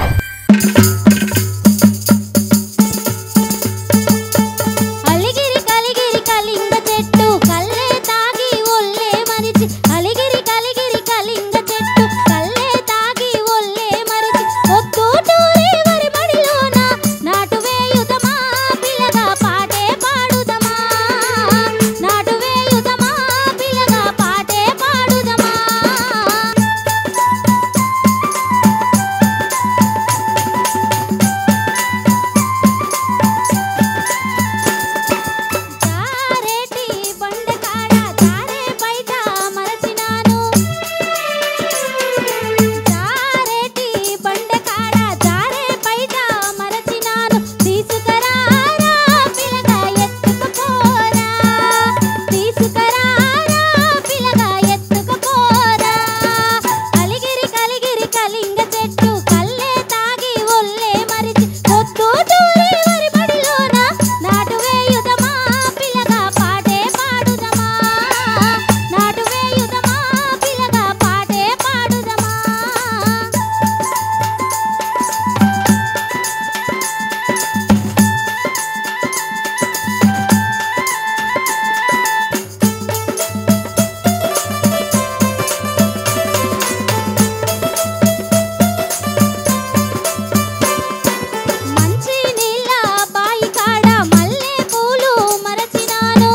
S5: అలిగిరి కలిగిరి కలింగ చెట్టు కల్లే తాగి ఒల్లే మరిచి అలిగిరి కలిగిరి కలింగ చెట్టు కల్లే తాగి ఒల్లే మరిచి ఒత్తూటూరి వరి మడిలోన నాటు వేయుదమా పిల్లగా పాటే పాడుదమా నాటు వేయుదమా పిల్లగా పాటే పాడుదమా జారేటి బండకాడ జారే బయట మరచినాను జారేటి బండకాడ జారే బయట మరచినాను తీసుకురారా పిల్లగా ఎత్తుకుపోరా తీసుకురారా పిల్లగా ఎత్తుకుపోరా అలిగిరి కలిగిరి కలింగ చెట్టు కల్లే తాగి ఒల్లే మరిచి పొద్దు దూరి వరి బడిలోన నాటు వేయుదమా పిల్లగా పాటే పాడుదమా నాటు వేయుదమా పిల్లగా పాటే పాడుదమా మంచి నీళ్ళ బాయి కాడ మల్లె పూలు మరచినాను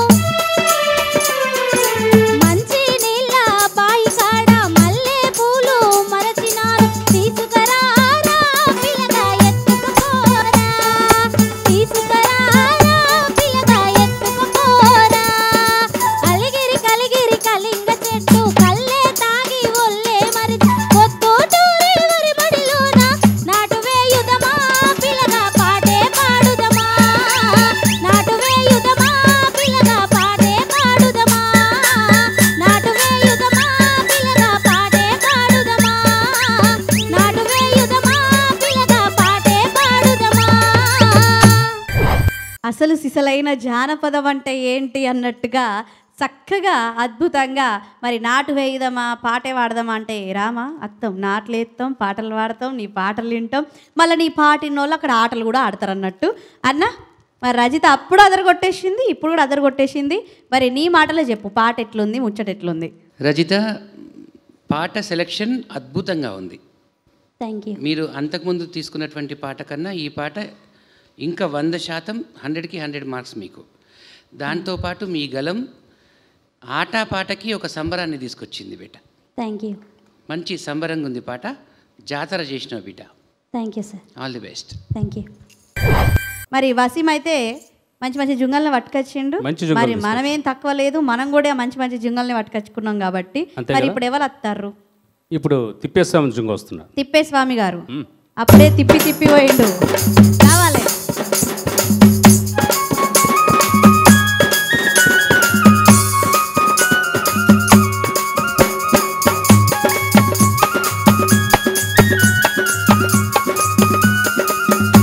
S5: మంచి నీళ్ళ బాయి కాడ మల్లె పూలు మరచినాను తీసుకురారా పిల్లగా ఎత్తుకుపోరా తీసుకురారా పిల్లగా ఎత్తుకుపోరా అలిగిరి కలిగిరి కలింగ చెట్టు కల్లే తాగి ఒల్లే మరిచి పొద్దుటూరి వరి బడిలోన నాటు వేయుదమా పిల్లగా పాటే పాడుదమా నాటు వేయుదమా పిల్లగా పాటే పాడుదమా నాటు వేయుదమా పిల్లగా పాటే పాడుదమా నాటు వేయుదమా పిల్లగా పాటే పాడుదమా
S1: అసలు సిసలైన జానపదం అంటే ఏంటి అన్నట్టుగా చక్కగా అద్భుతంగా మరి నాటు వేయుదమా పాటే వాడదామా అంటే రామా అత్తం నాట్లు వేస్తాం పాటలు పాడతాం నీ పాటలు వింటాం మళ్ళీ నీ పాటిన వాళ్ళు అక్కడ ఆటలు కూడా ఆడతారు అన్నట్టు అన్న మరి రజిత అప్పుడు అదర కొట్టేసింది ఇప్పుడు కూడా అదర కొట్టేసింది మరి నీ మాటలో చెప్పు పాట ఎట్లుంది ముచ్చట ఎట్లుంది
S4: రజిత పాట సెలెక్షన్ అద్భుతంగా ఉంది
S5: థ్యాంక్ యూ
S4: మీరు అంతకుముందు తీసుకున్నటువంటి పాట కన్నా ఈ పాట ఇంకా వంద శాతం హండ్రెడ్కి హండ్రెడ్ మార్క్స్ మీకు దాంతోపాటు మీ గలం ఆట పాటకి ఒక సంబరాన్ని తీసుకొచ్చింది బిడ్డ
S5: థ్యాంక్ యూ
S4: మంచి సంబరంగా ఉంది పాట జాతర చేసిన బిడ్డ
S5: thank you sir
S4: all the best
S5: thank you
S1: మరి వసీం అయితే మంచి మంచి జుంగల్ని పట్టుకొచ్చిండు
S3: మంచి జుంగలు
S1: మరి మనం ఏం తక్కువ లేదు మనం కూడా మంచి మంచి జుంగల్ని పట్టుకొచ్చుకున్నాం కాబట్టి
S3: అంతే
S1: మరి
S3: కదా?
S1: ఇప్పుడు ఎవరు వస్తారు
S3: ఇప్పుడు తిప్పేస్తాం జుంగ వస్తున్నా
S1: తిప్పేస్వామి గారు అప్పుడే తిప్పి తిప్పి పోయిండు కావాలి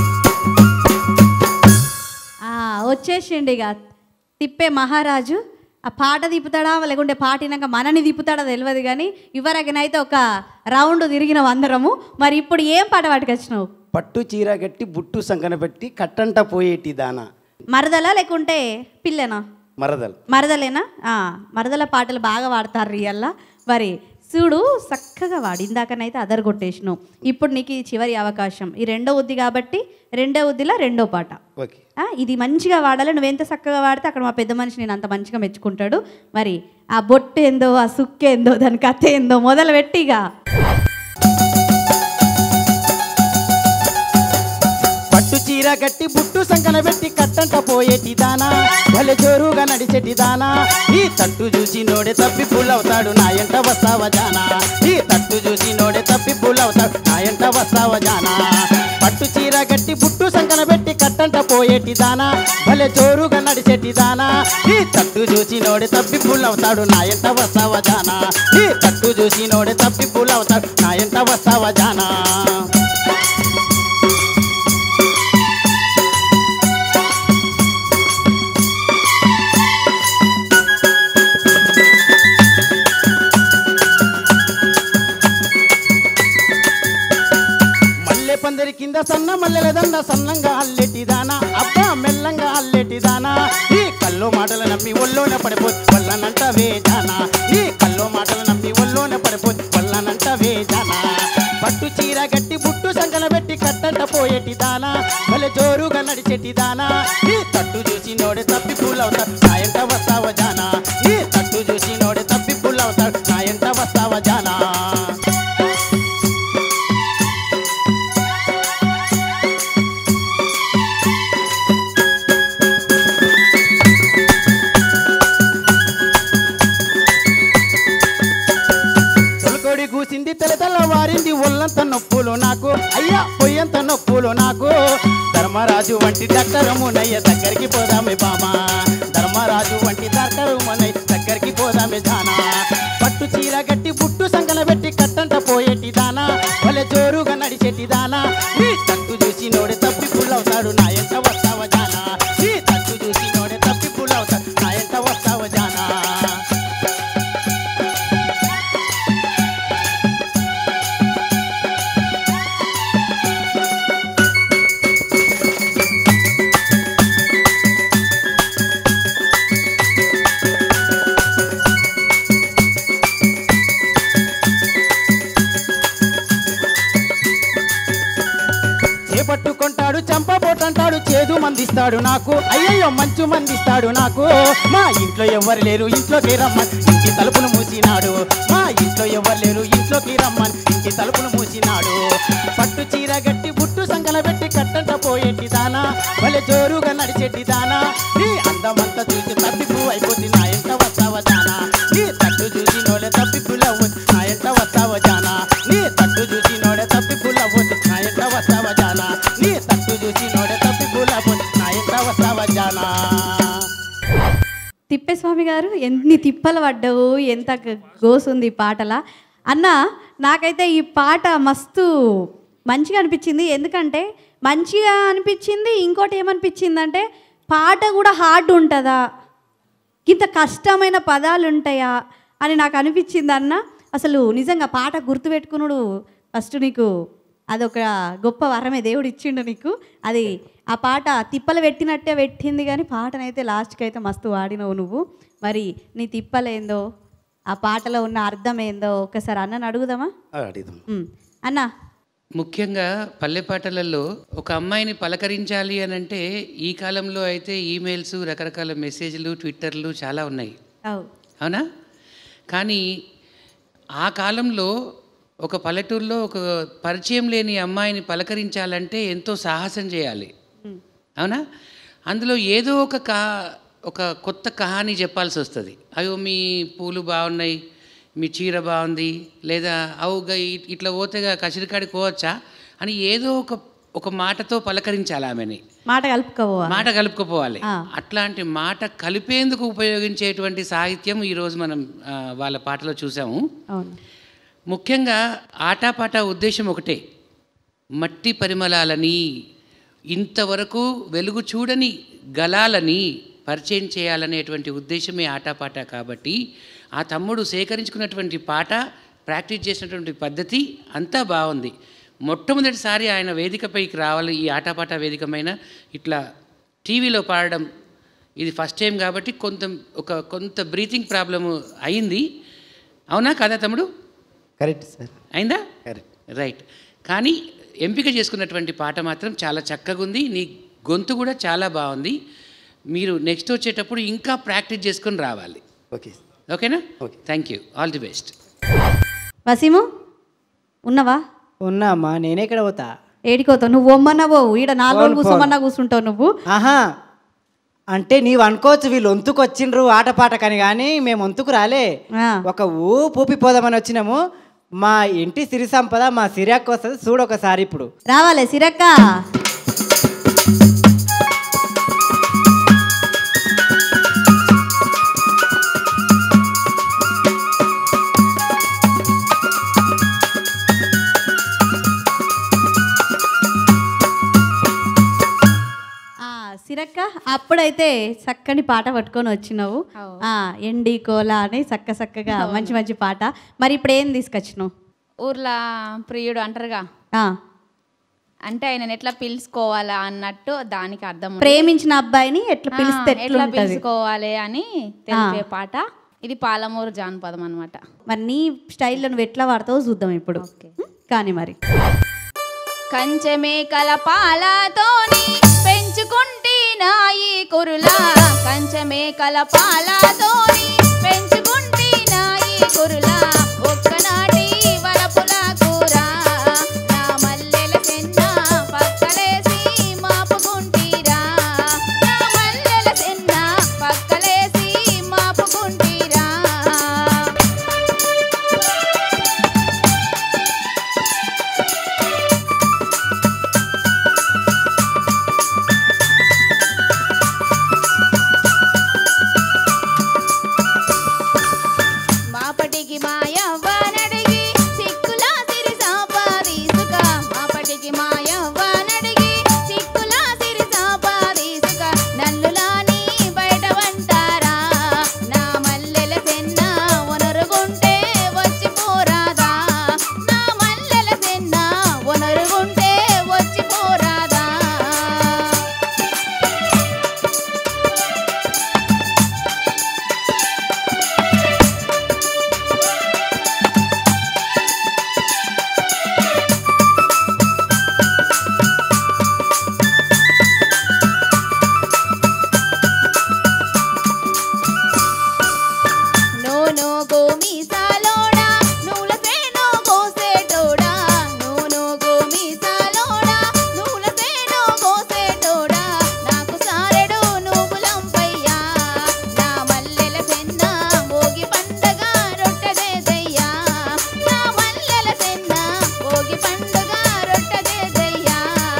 S1: ఆ, వచ్చేసిండు ఇక తిప్పే మహారాజు ఆ పాట తిప్పుతాడా లేకుంటే పాటినాక మనని తిప్పుతాడా తెలియదు కానీ ఇవరకనైతే ఒక రౌండ్ తిరిగినాం అందరము మరి ఇప్పుడు ఏం పాట పట్టుకొచ్చినావు
S6: పట్టు చీర గట్టి బుట్టు సంకన పెట్టి కట్టంట పోయేటి దాన
S1: మరదలా లేకుంటే పిల్లనా
S6: మరదలు
S1: మరదలేనా ఆ, మరదల పాటలు బాగా వాడతారు రియల్లా మరి చూడు చక్కగా వాడు ఇందాకనైతే అదర్ కొట్టేసినావు ఇప్పుడు నీకు ఈ చివరి అవకాశం ఈ రెండో ఉద్ది కాబట్టి రెండో ఉద్దిలో రెండో పాట
S6: ఓకే
S1: ఆ, ఇది మంచిగా వాడాలి నువ్వెంత చక్కగా వాడితే అక్కడ మా పెద్ద మనిషి నేను అంత మంచిగా మెచ్చుకుంటాడు మరి ఆ బొట్టు ఏందో ఆ సుక్కు ఏందో దాని కథ ఏందో మొదలు పెట్టిగా
S6: పట్టు చీర గట్టి బుట్టు సంకన పెట్టి కట్టంట పోయేటి దానా భలే జోరుగా నడిచెటి దానా ఈ తట్టు చూసి నోడే తప్పి పుల్లవుతాడు నా ఎంట వస్తావ జానా ఈ తట్టు చూసి నోడే తప్పి పుల్లవుతాడు నా ఎంట వస్తావ జానా పట్టు చీర గట్టి బుట్టు సంకన పెట్టి కట్టంట పోయేటి దానా భలే జోరుగా నడిచెటి దానా ఈ తట్టు చూసి నోడే తప్పి పుల్లవుతాడు నా ఎంట వస్తావ జానా ఈ తట్టు చూసి నోడే తప్పి పుల్లవుతాడు నా ఎంట వస్తావ జానా మల్లె పందిరి కింద సన్న మల్లెల దండ సన్నంగా అల్లెటిదానా అబ్బా మెల్లంగా అల్లెటిదానా ఈ కల్లో మాటలు నమ్మి ఒళ్ళోన పడిపోతు వల్లనంట వేదానా ఈ కల్లో మాటలు నమ్మి ఒళ్ళోన పడిపోతు వల్లనంట వేదానా పట్టు చీర గట్టి బుట్టు సంకన పెట్టి కట్టంట పోయేటిదానా భలే జోరుగా నడిచెటిదానా ఈ తట్టు చూసి నోడే తప్పి పూలవుతాడు నా ఎంట వస్తావ జానా ఈ తట్టు చూసి నోడే తప్పి పూలవుతాడు నా ఎంట వస్తావ జానా తొలకొడి కూసింది తెల తెల్ల వారింది ఒళ్ళంత నొప్పులు నాకు అయ్యా పొయ్యంత నొప్పులు నాకు ధర్మరాజు వంటి డాక్టర్ మునయ్య దగ్గరికి పోదామే బామా ధర్మరాజు వంటి డాక్టర్ మునయ్య దగ్గరికి పోదామే జానా పట్టు చీర గట్టి బుట్టు సంకల పెట్టి కట్టంట పోయేటి దానా భలే జోరుగా నడిచేటి దానా ఈ తట్టు చూసి నోడే తప్పి పుల్లవుతాడు నా ఎంట వస్తావ జానా ఈ తట్టు చూసి నోడే తప్పి పుల్లవుతాడు నా ఎంట వస్తావ జానా చేపట్టుకుంటాడు చంపబోటంటాడు చేదు మందిస్తాడు నాకు అయ్యయ్యో మంచు మందిస్తాడు నాకు మా ఇంట్లో ఎవరు లేరు ఇంట్లోకి రమ్మని ఇంటి తలుపులు మూసినాడు మా ఇంట్లో ఎవరు లేరు ఇంట్లోకి రమ్మని ఇంటి తలుపులు మూసినాడు పట్టు చీర గట్టి బుట్టు సంకల పెట్టి కట్టంట పోయేటి దానా భలే జోరుగా నడిచేటి దానా నీ అందమంతా చూసి తప్పిపు అయిపోతుంది నా ఎంట వస్తావ జానా నీ తట్టు చూసి నోలే తప్పిపుల నా ఎంట వస్తావ జానా నీ తట్టు చూసి నోడే తప్పిపుల నా ఎంట వస్తావ జానా నీ తట్టు చూసి నోడే తప్పిపుల నా ఎంట వస్తావ జానా
S1: తిప్పేస్వామి గారు ఎన్ని తిప్పలు పడ్డావు ఎంత గ- గోసుంది ఈ పాటల అన్న నాకైతే ఈ పాట మస్తు మంచిగా అనిపించింది ఎందుకంటే మంచిగా అనిపించింది ఇంకోటి ఏమనిపించిందంటే పాట కూడా హార్డ్ ఉంటుందా ఇంత కష్టమైన పదాలు ఉంటాయా అని నాకు అనిపించింది అన్న అసలు నిజంగా పాట గుర్తుపెట్టుకునుడు ఫస్ట్ నీకు అదొక గొప్ప వరమే దేవుడు ఇచ్చిండు నీకు అది ఆ పాట తిప్పలు పెట్టినట్టే పెట్టింది కానీ పాటనైతే లాస్ట్కి అయితే మస్తు వాడినవు నువ్వు మరి నీ తిప్పలేందో ఆ పాటలో ఉన్న అర్థం ఏందో ఒకసారి అన్నని అడుగుదామా
S6: అడిదాం
S1: ఉమ్. అన్న
S4: ముఖ్యంగా పల్లె పాటలలో ఒక అమ్మాయిని పలకరించాలి అని అంటే ఈ కాలంలో అయితే ఈమెయిల్స్ రకరకాల మెసేజ్లు ట్విట్టర్లు చాలా ఉన్నాయి
S1: అవు
S4: అవునా కానీ ఆ కాలంలో ఒక పల్లెటూరులో ఒక పరిచయం లేని అమ్మాయిని పలకరించాలంటే ఎంతో సాహసం చేయాలి అవునా అందులో ఏదో ఒక కా ఒక కొత్త కహాని చెప్పాల్సి వస్తుంది అయ్యో మీ పూలు బాగున్నాయి మీ చీర బాగుంది లేదా అవుగా ఇట్లా పోతేగా కసిరికాడికి పోవచ్చా అని ఏదో ఒక ఒక మాటతో పలకరించాలి ఆమెని
S1: మాట కలుపుకోవా
S4: మాట కలుపుకుపోవాలి
S1: ఆ.
S4: అట్లాంటి మాట కలిపేందుకు ఉపయోగించేటువంటి సాహిత్యం ఈరోజు మనం ఆ, వాళ్ళ పాటలో చూసాము
S1: అవును
S4: ముఖ్యంగా ఆటాపాట ఉద్దేశం ఒకటే మట్టి పరిమళాలని ఇంతవరకు వెలుగు చూడని గలాలని పరిచయం చేయాలనేటువంటి ఉద్దేశమే ఆటపాట కాబట్టి ఆ తమ్ముడు సేకరించుకున్నటువంటి పాట ప్రాక్టీస్ చేసినటువంటి పద్ధతి అంతా బాగుంది మొట్టమొదటిసారి ఆయన వేదికపైకి రావాలి ఈ ఆటపాట వేదికమైన ఇట్లా టీవీలో పాడడం ఇది ఫస్ట్ టైం కాబట్టి కొంత ఒక కొంత బ్రీతింగ్ ప్రాబ్లము అయింది అవునా కదా తమ్ముడు
S6: కరెక్ట్ సార్
S4: అయిందా
S6: కరెక్ట్
S4: రైట్ కానీ ఎంపిక చేసుకున్నటువంటి పాట మాత్రం చాలా చక్కగా ఉంది నీ గొంతు కూడా చాలా బాగుంది మీరు నెక్స్ట్ వచ్చేటప్పుడు ఇంకా ప్రాక్టీస్ చేసుకొని రావాలి
S6: ఓకే
S4: ఓకేనా
S6: okay.
S4: Thank you all the best
S1: Waseem ఉన్నవా
S6: ఉన్నా అమ్మా నేనే ఇక్కడ పోతా
S1: ఏడికోతావు నువ్వు ఒమ్మన్నా పోవు ఈడ నాలుగు రోజులు
S6: పోను,
S1: కూర్చోమన్నా కూర్చుంటావు నువ్వు
S6: ఆహా అంటే నీవు అనుకోవచ్చు వీళ్ళు వంతుకు వచ్చిండ్రు ఆటపాట కానీ కానీ మేము వంతుకు రాలే
S1: ఆ.
S6: ఒక ఊ పూపిపోదామని వచ్చినాము మా ఇంటి సిరి సంపద మా సిరియాకు వస్తుంది చూడు ఒకసారి ఇప్పుడు
S1: రావాలే సిరక్క ఆ, సిరక్క అప్పుడైతే చక్కని పాట పట్టుకొని వచ్చినావు ఆ, ఎండి కోల అని చక్క చక్కగా మంచి మంచి పాట మరి ఇప్పుడు ఏం తీసుకొచ్చినావు
S7: ఊర్లో ప్రియుడు అంటారుగా
S1: ఆ,
S7: అంటే ఆయన ఎట్లా పిలుచుకోవాలా అన్నట్టు దానికి అర్థం ఉంది.
S1: ప్రేమించిన అబ్బాయిని ఎట్లా
S7: ఆ,
S1: పిలిస్తే
S7: ఎట్లా
S1: ఎట్లా ఉంటది
S7: పిలుచుకోవాలి అని తెలిపే పాట ఇది పాలమూరు జానపదం అనమాట
S1: మరి నీ స్టైల్లో నువ్వు ఎట్లా వాడతావో చూద్దాం ఇప్పుడు కానీ మరి
S7: కంచె మేకల పాలతోని పెంచుకుంటే నాయి కురులా కంచె మేకల పాలతోని పెంచుకుంటే నాయి కురులా ఒక్కనాటి వలపుల కూర నా మల్లెల చెన్న పక్కలేసి మాపుకుంటీరా నా మల్లెల చెన్న పక్కలేసి మాపుకుంటీరా మాపటికి మాయవ్వనడిగి సిక్కులా సిరి సంపాదీసుక మాపటికి మాయవ్వనడిగి సిక్కులా సిరి సంపాదీసుక నల్లులాని బయట వంటారా నా మల్లెల చెన్న ఒనరుగుంటే వచ్చి పోరాదా నా మల్లెల చెన్న ఒనరుగుంటే వచ్చి పోరాదా నూను గోమీసాలోడా నూల సేను కోసేటోడా నూను గోమీసాలోడా నూల సేను కోసేటోడా నాకు సారెడు నువ్వులంపయ్యా నా మల్లెల చెన్న మోగి పండగ రొట్టెదేదయ్యా నా మల్లెల చెన్న మోగి పండగ రొట్టెదేదయ్యా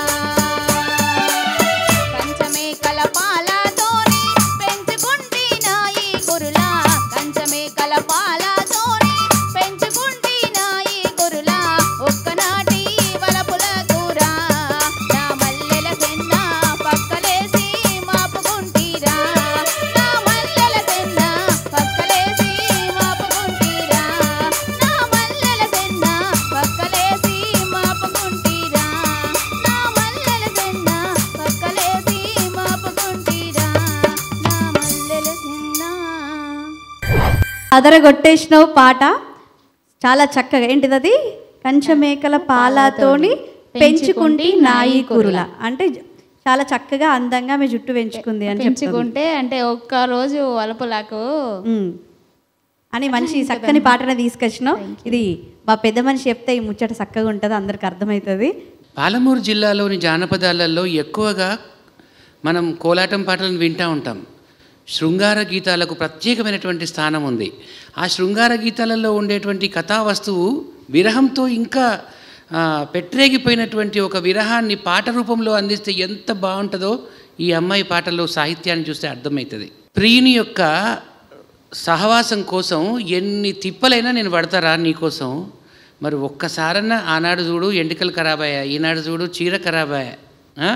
S7: కంచమే కలపాలతోని పెంచుకుంటే నాయి కురులా కంచమే కలపాలతోని పెంచుకుంటే నాయి కురులా ఒక్కనాటి వలపుల కూర నా మల్లెల చెన్న పక్కలేసి మాపుకుంటీరా నా మల్లెల చెన్న పక్కలేసి మాపుకుంటీరా నా మల్లెల చెన్న పక్కలేసి మాపుకుంటీరా నా మల్లెల చెన్న పక్కలేసి మాపుకుంటీరా నా మల్లెల చెన్న
S1: అదరగొట్టేసినావు పాట చాలా చక్కగా ఏంటిది అది కంచమేకల పాలతోని పెంచుకుంటి నాయి కురుల అంటే జ- చాలా చక్కగా అందంగా మీ జుట్టు పెంచుకుంది అని చెప్తుంది
S7: పెంచుకుంటే అంటే ఒక్క రోజు వలపులకు
S1: ఉమ్. అని మంచి చక్కని పాటను తీసుకొచ్చినావు ఇది మా పెద్ద మనిషి చెప్తే ఈ ముచ్చట చక్కగా ఉంటుంది అందరికి అర్థమవుతుంది
S4: పాలమూరు జిల్లాలోని జానపదాలలో ఎక్కువగా మనం కోలాటం పాటలను వింటూ ఉంటాం శృంగార గీతాలకు ప్రత్యేకమైనటువంటి స్థానం ఉంది ఆ శృంగార గీతాలలో ఉండేటువంటి కథా వస్తువు విరహంతో ఇంకా ఆ, పెట్టరేగిపోయినటువంటి ఒక విరహాన్ని పాట రూపంలో అందిస్తే ఎంత బాగుంటుందో ఈ అమ్మాయి పాటలో సాహిత్యాన్ని చూస్తే అర్థమవుతుంది ప్రియుని యొక్క సహవాసం కోసం ఎన్ని తిప్పలైనా నేను పడతారా నీకోసం మరి ఒక్కసారన్నా ఆనాడు చూడు ఎంటికలు ఖరాబ్ అయ్యా ఈనాడు చూడు చీర ఖరాబ్ అయ్యా ఆ?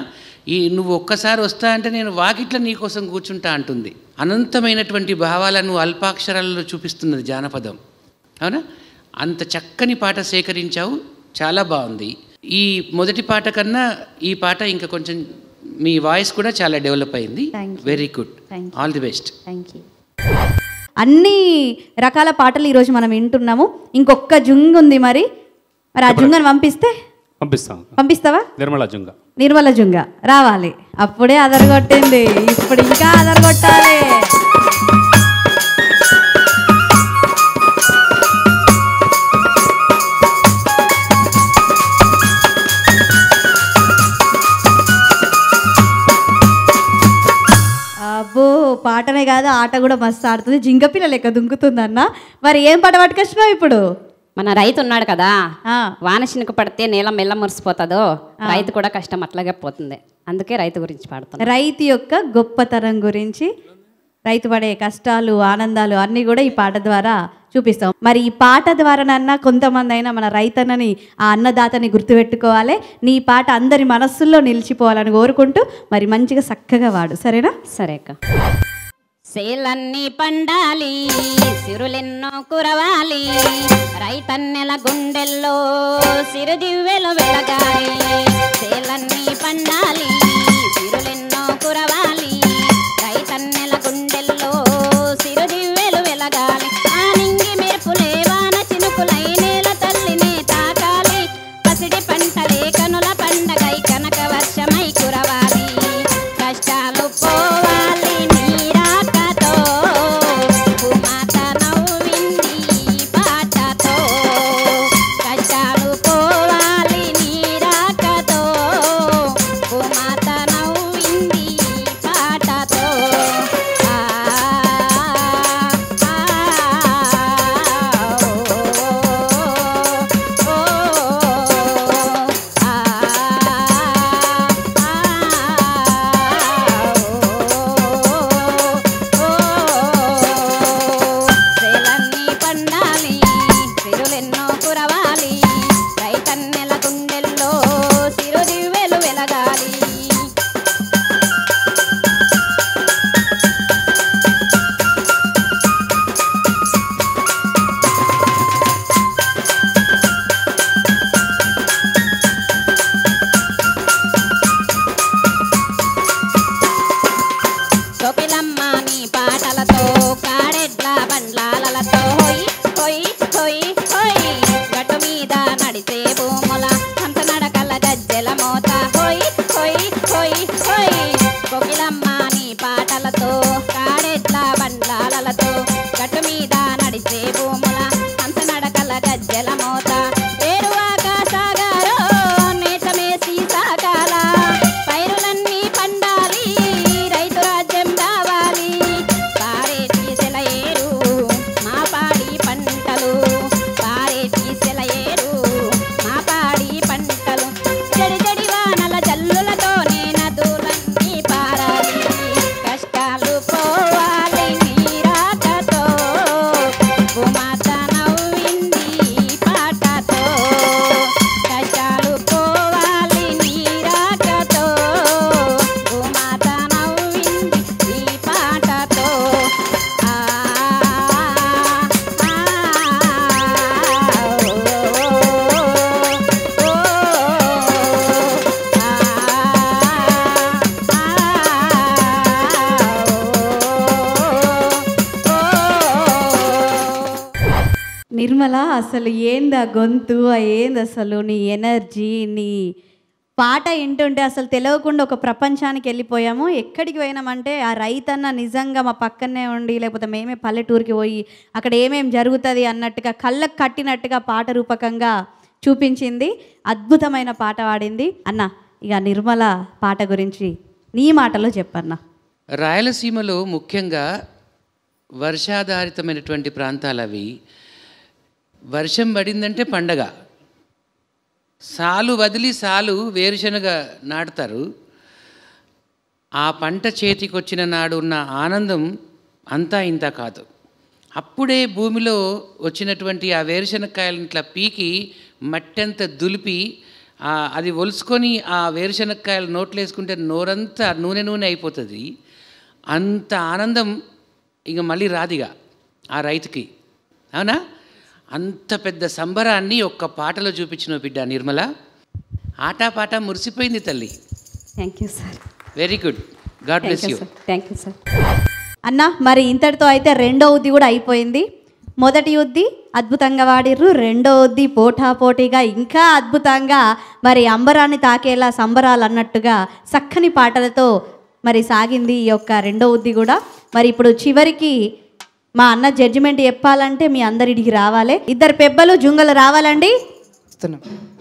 S4: ఈ నువ్వు ఒక్కసారి వస్తా అంటే నేను వాకిట్లో నీకోసం కూర్చుంటా అంటుంది అనంతమైనటువంటి భావాలను అల్పాక్షరాలలో చూపిస్తున్నది జానపదం అవునా అంత చక్కని పాట సేకరించావు చాలా బాగుంది ఈ మొదటి పాట కన్నా ఈ పాట ఇంకా కొంచెం మీ వాయిస్ కూడా చాలా డెవలప్ అయింది
S5: Thank you.
S4: Very good
S5: Thank you.
S4: All the best
S5: thank you
S1: అన్ని రకాల పాటలు ఈరోజు మనం వింటున్నాము ఇంకొక జుంగ్ ఉంది మరి మరి ఆ జుంగను పంపిస్తే
S3: పంపిస్తాం
S1: పంపిస్తావా
S3: నిర్మలా జుంగ
S1: నిర్మల జుంగ రావాలి అప్పుడే అదరగొట్టింది ఇప్పుడు ఇంకా అదరగొట్టాలి అబ్బో పాటనే కాదు ఆట కూడా మస్తు ఆడుతుంది జింక పిల్ల లెక్క దుంకుతుందన్న మరి ఏం పాట పట్టుకొచ్చినావు ఇప్పుడు
S8: మన రైతు ఉన్నాడు కదా
S1: ఆ.
S8: వాన చినుకు పడితే నేల మెల్ల మురిసిపోతుందో రైతు కూడా కష్టం అట్లాగే పోతుంది అందుకే రైతు గురించి పాడుతున్నాం
S1: రైతు యొక్క గొప్పతనం గురించి రైతు పడే కష్టాలు ఆనందాలు అన్నీ కూడా ఈ పాట ద్వారా చూపిస్తాం మరి ఈ పాట ద్వారానన్నా కొంతమంది అయినా మన రైతన్నని ఆ అన్నదాతని గుర్తుపెట్టుకోవాలి నీ పాట అందరి మనస్సుల్లో నిలిచిపోవాలని కోరుకుంటూ మరి మంచిగా చక్కగా వాడు సరేనా
S8: సరే అక్క సేలన్నీ పండాలి సిరులెన్నో కురవాలి రైతన్నెల గుండెల్లో సిరుదివ్వెలు వెలగాలి సేలన్నీ పండాలి సిరులెన్నో కురవాలి రైతన్నెల గుండెల్లో సిరుదివ్వెలు వెలగాలి ఆ నింగి మెరుపులే వాన చినుకులై నేల తల్లినే తాకాలి పసిడి పంటలే కనుల పండగై కనక వర్షమై కురవాలి కష్టాలు పోవాలి నీరాకతో భూమాత నవ్వింది పాటతో కష్టాలు పోవాలి నీరాకతో భూమాత నవ్వింది పాటతో ఆ, సేలన్నీ పండాలి సిరులెన్నో కురవాలి రైతన్నెల గుండెల్లో సిరుదివ్వెలు వెలగాలి కోకిలమ్మ నీ పాటలతో కాడెడ్ల బండ్లాలతో హోయ్ హోయ్ హోయ్ హోయ్ గట్టు మీద నడిచే భూముల హంస నడకల గజ్జెల మోత హోయ్ హోయ్ హోయ్ హోయ్ కోకిలమ్మ నీ పాటలతో కాడెడ్ల బండ్లాలతో గట్టు మీద నడిచే భూముల హంస నడకల గజ్జెల మోత ఏరువాక సాగారో నేతమేసి సాగాల పైరులన్నీ పండాలి రైతు రాజ్యం రావాలి పారేటి సెలయేరు మా పాడి పంటలు పారేటి సెలయేరు మా పాడి పంటలు జడి జడి వానల జల్లులతోనే నదులన్నీ పారాలి కష్టాలు పోవాలి నీరాటతో భూమాత నవ్వింది పాటతో కష్టాలు పోవాలి నీరాటతో భూమాత నవ్వింది ఈ పాటతో ఆ
S1: నిర్మల అసలు ఏందా గొంతు ఆ ఏంది అసలు నీ ఎనర్జీ నీ పాట వింటుంటే అసలు తెలియకుండా ఒక ప్రపంచానికి వెళ్ళిపోయాము ఎక్కడికి పోయినామంటే ఆ రైతన్న నిజంగా మా పక్కనే ఉండి లేకపోతే మేమే పల్లెటూరుకి పోయి అక్కడ ఏమేం జరుగుతుంది అన్నట్టుగా కళ్ళకు కట్టినట్టుగా పాట రూపకంగా చూపించింది అద్భుతమైన పాట పాడింది అన్న ఇక నిర్మల పాట గురించి నీ మాటలో చెప్పన్నా
S4: రాయలసీమలో ముఖ్యంగా వర్షాధారితమైనటువంటి ప్రాంతాలు అవి వర్షం పడిందంటే పండగ సాలు వదిలి సాలు వేరుశనగ నాటుతారు ఆ పంట చేతికొచ్చిన నాడు ఉన్న ఆనందం అంతా ఇంత కాదు అప్పుడే భూమిలో వచ్చినటువంటి ఆ వేరుశనగకాయలను ఇట్లా పీకి మట్టంతా దులిపి ఆ, అది ఒలుసుకొని ఆ వేరుశనక్కాయలు నోట్లు వేసుకుంటే నోరంతా నూనె నూనె అయిపోతుంది అంత ఆనందం ఇక మళ్ళీ రాదిగా ఆ రైతుకి అవునా అంత పెద్ద సంబరాన్ని ఒక్క పాటలో చూపించిన బిడ్డ నిర్మల ఆటాపాట మురిసిపోయింది తల్లి
S1: thank you sir
S4: very good god bless you
S1: thank you sir అన్న మరి ఇంతటితో అయితే రెండో ఉద్ది కూడా అయిపోయింది మొదటి ఉద్ది అద్భుతంగా వాడిర్రు రెండో ఉద్ది పోటా పోటీగా ఇంకా అద్భుతంగా మరి అంబరాన్ని తాకేలా సంబరాలు అన్నట్టుగా చక్కని పాటలతో మరి సాగింది ఈ యొక్క రెండో ఉద్ది కూడా మరి ఇప్పుడు చివరికి మా అన్న జడ్జిమెంట్ చెప్పాలంటే మీ అందరిడికి రావాలి ఇద్దరు పెబ్బలు జుంగలు రావాలండి
S2: వస్తున్నాం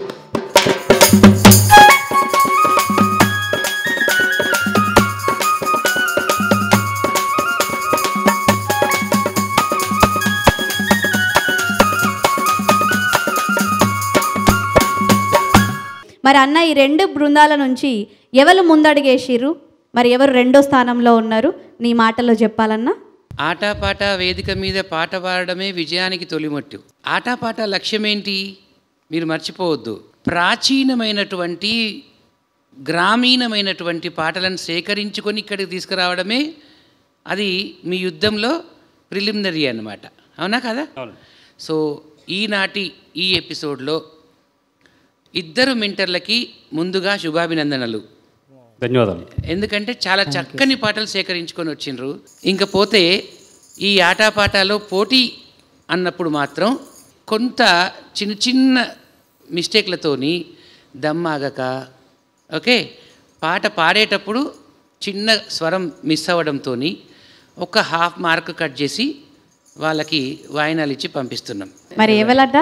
S1: మరి అన్న ఈ రెండు బృందాల నుంచి ఎవరు ముందడుగేసిర్రు మరి ఎవరు రెండో స్థానంలో ఉన్నారు నీ మాటల్లో చెప్పాలన్నా
S4: ఆటాపాట వేదిక మీద పాట పాడడమే విజయానికి తొలిమట్టు ఆటాపాట లక్ష్యం ఏంటి మీరు మర్చిపోవద్దు ప్రాచీనమైనటువంటి గ్రామీణమైనటువంటి పాటలను సేకరించుకొని ఇక్కడికి తీసుకురావడమే అది మీ యుద్ధంలో ప్రిలిమినరీ అన్నమాట అవునా కదా సో ఈనాటి ఈ ఎపిసోడ్లో ఇద్దరు మెంటర్లకి ముందుగా శుభాభినందనలు
S3: ధన్యవాదాలు
S4: ఎందుకంటే చాలా చక్కని పాటలు సేకరించుకొని వచ్చిండ్రు ఇంక పోతే ఈ ఆటపాటలో పోటీ అన్నప్పుడు మాత్రం కొంత చిన్న చిన్న మిస్టేక్లతోని దమ్మాగక ఓకే పాట పాడేటప్పుడు చిన్న స్వరం మిస్ అవ్వడంతో ఒక హాఫ్ మార్క్ కట్ చేసి వాళ్ళకి వాయినాలు ఇచ్చి పంపిస్తున్నాం
S1: మరి ఎవరట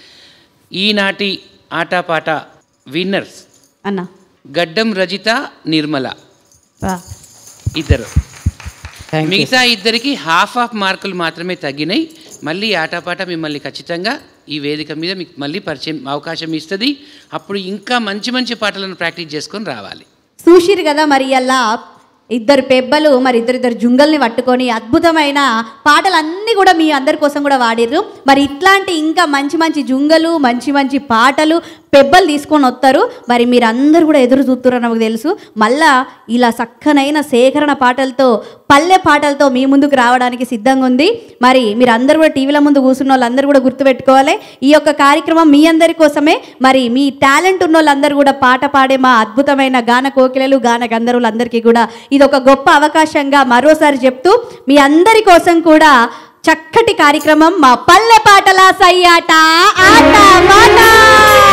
S4: ఈనాటి ఆటపాట విన్నర్స్
S1: అన్న
S4: గడ్డం రజిత నిర్మల
S1: వా.
S4: ఇద్దరు
S2: థ్యాంక్ యూ
S4: మిగతా ఇద్దరికి హాఫ్ ఆఫ్ మార్కులు మాత్రమే తగ్గినాయి మళ్ళీ ఆటపాట మిమ్మల్ని ఖచ్చితంగా ఈ వేదిక మీద మీకు మళ్ళీ పరిచయం అవకాశం ఇస్తుంది అప్పుడు ఇంకా మంచి మంచి పాటలను ప్రాక్టీస్ చేసుకొని రావాలి
S1: చూసిరు కదా మరి అలా ఇద్దరు పెబ్బలు మరి ఇద్దరు ఇద్దరు జుంగల్ని పట్టుకొని అద్భుతమైన పాటలన్నీ కూడా మీ అందరి కోసం కూడా వాడిర్రు మరి ఇట్లాంటి ఇంకా మంచి మంచి జుంగలు మంచి మంచి పాటలు పెబ్బలు తీసుకొని వస్తారు మరి మీరందరూ కూడా ఎదురు చూస్తున్నారు నాకు తెలుసు మళ్ళా ఇలా చక్కనైన సేకరణ పాటలతో పల్లె పాటలతో మీ ముందుకు రావడానికి సిద్ధంగా ఉంది మరి మీరు అందరూ కూడా టీవీల ముందు కూర్చున్న వాళ్ళందరూ కూడా గుర్తుపెట్టుకోవాలి ఈ యొక్క కార్యక్రమం మీ అందరి కోసమే మరి మీ టాలెంట్ ఉన్న వాళ్ళందరూ కూడా పాట పాడే మా అద్భుతమైన గాన కోకిలలు గాన గంధర్వులందరికీ కూడా ఇది ఒక గొప్ప అవకాశంగా మరోసారి చెప్తూ మీ అందరి కోసం కూడా చక్కటి కార్యక్రమం మా పల్లె పాటల సయ్యాట ఆట పాట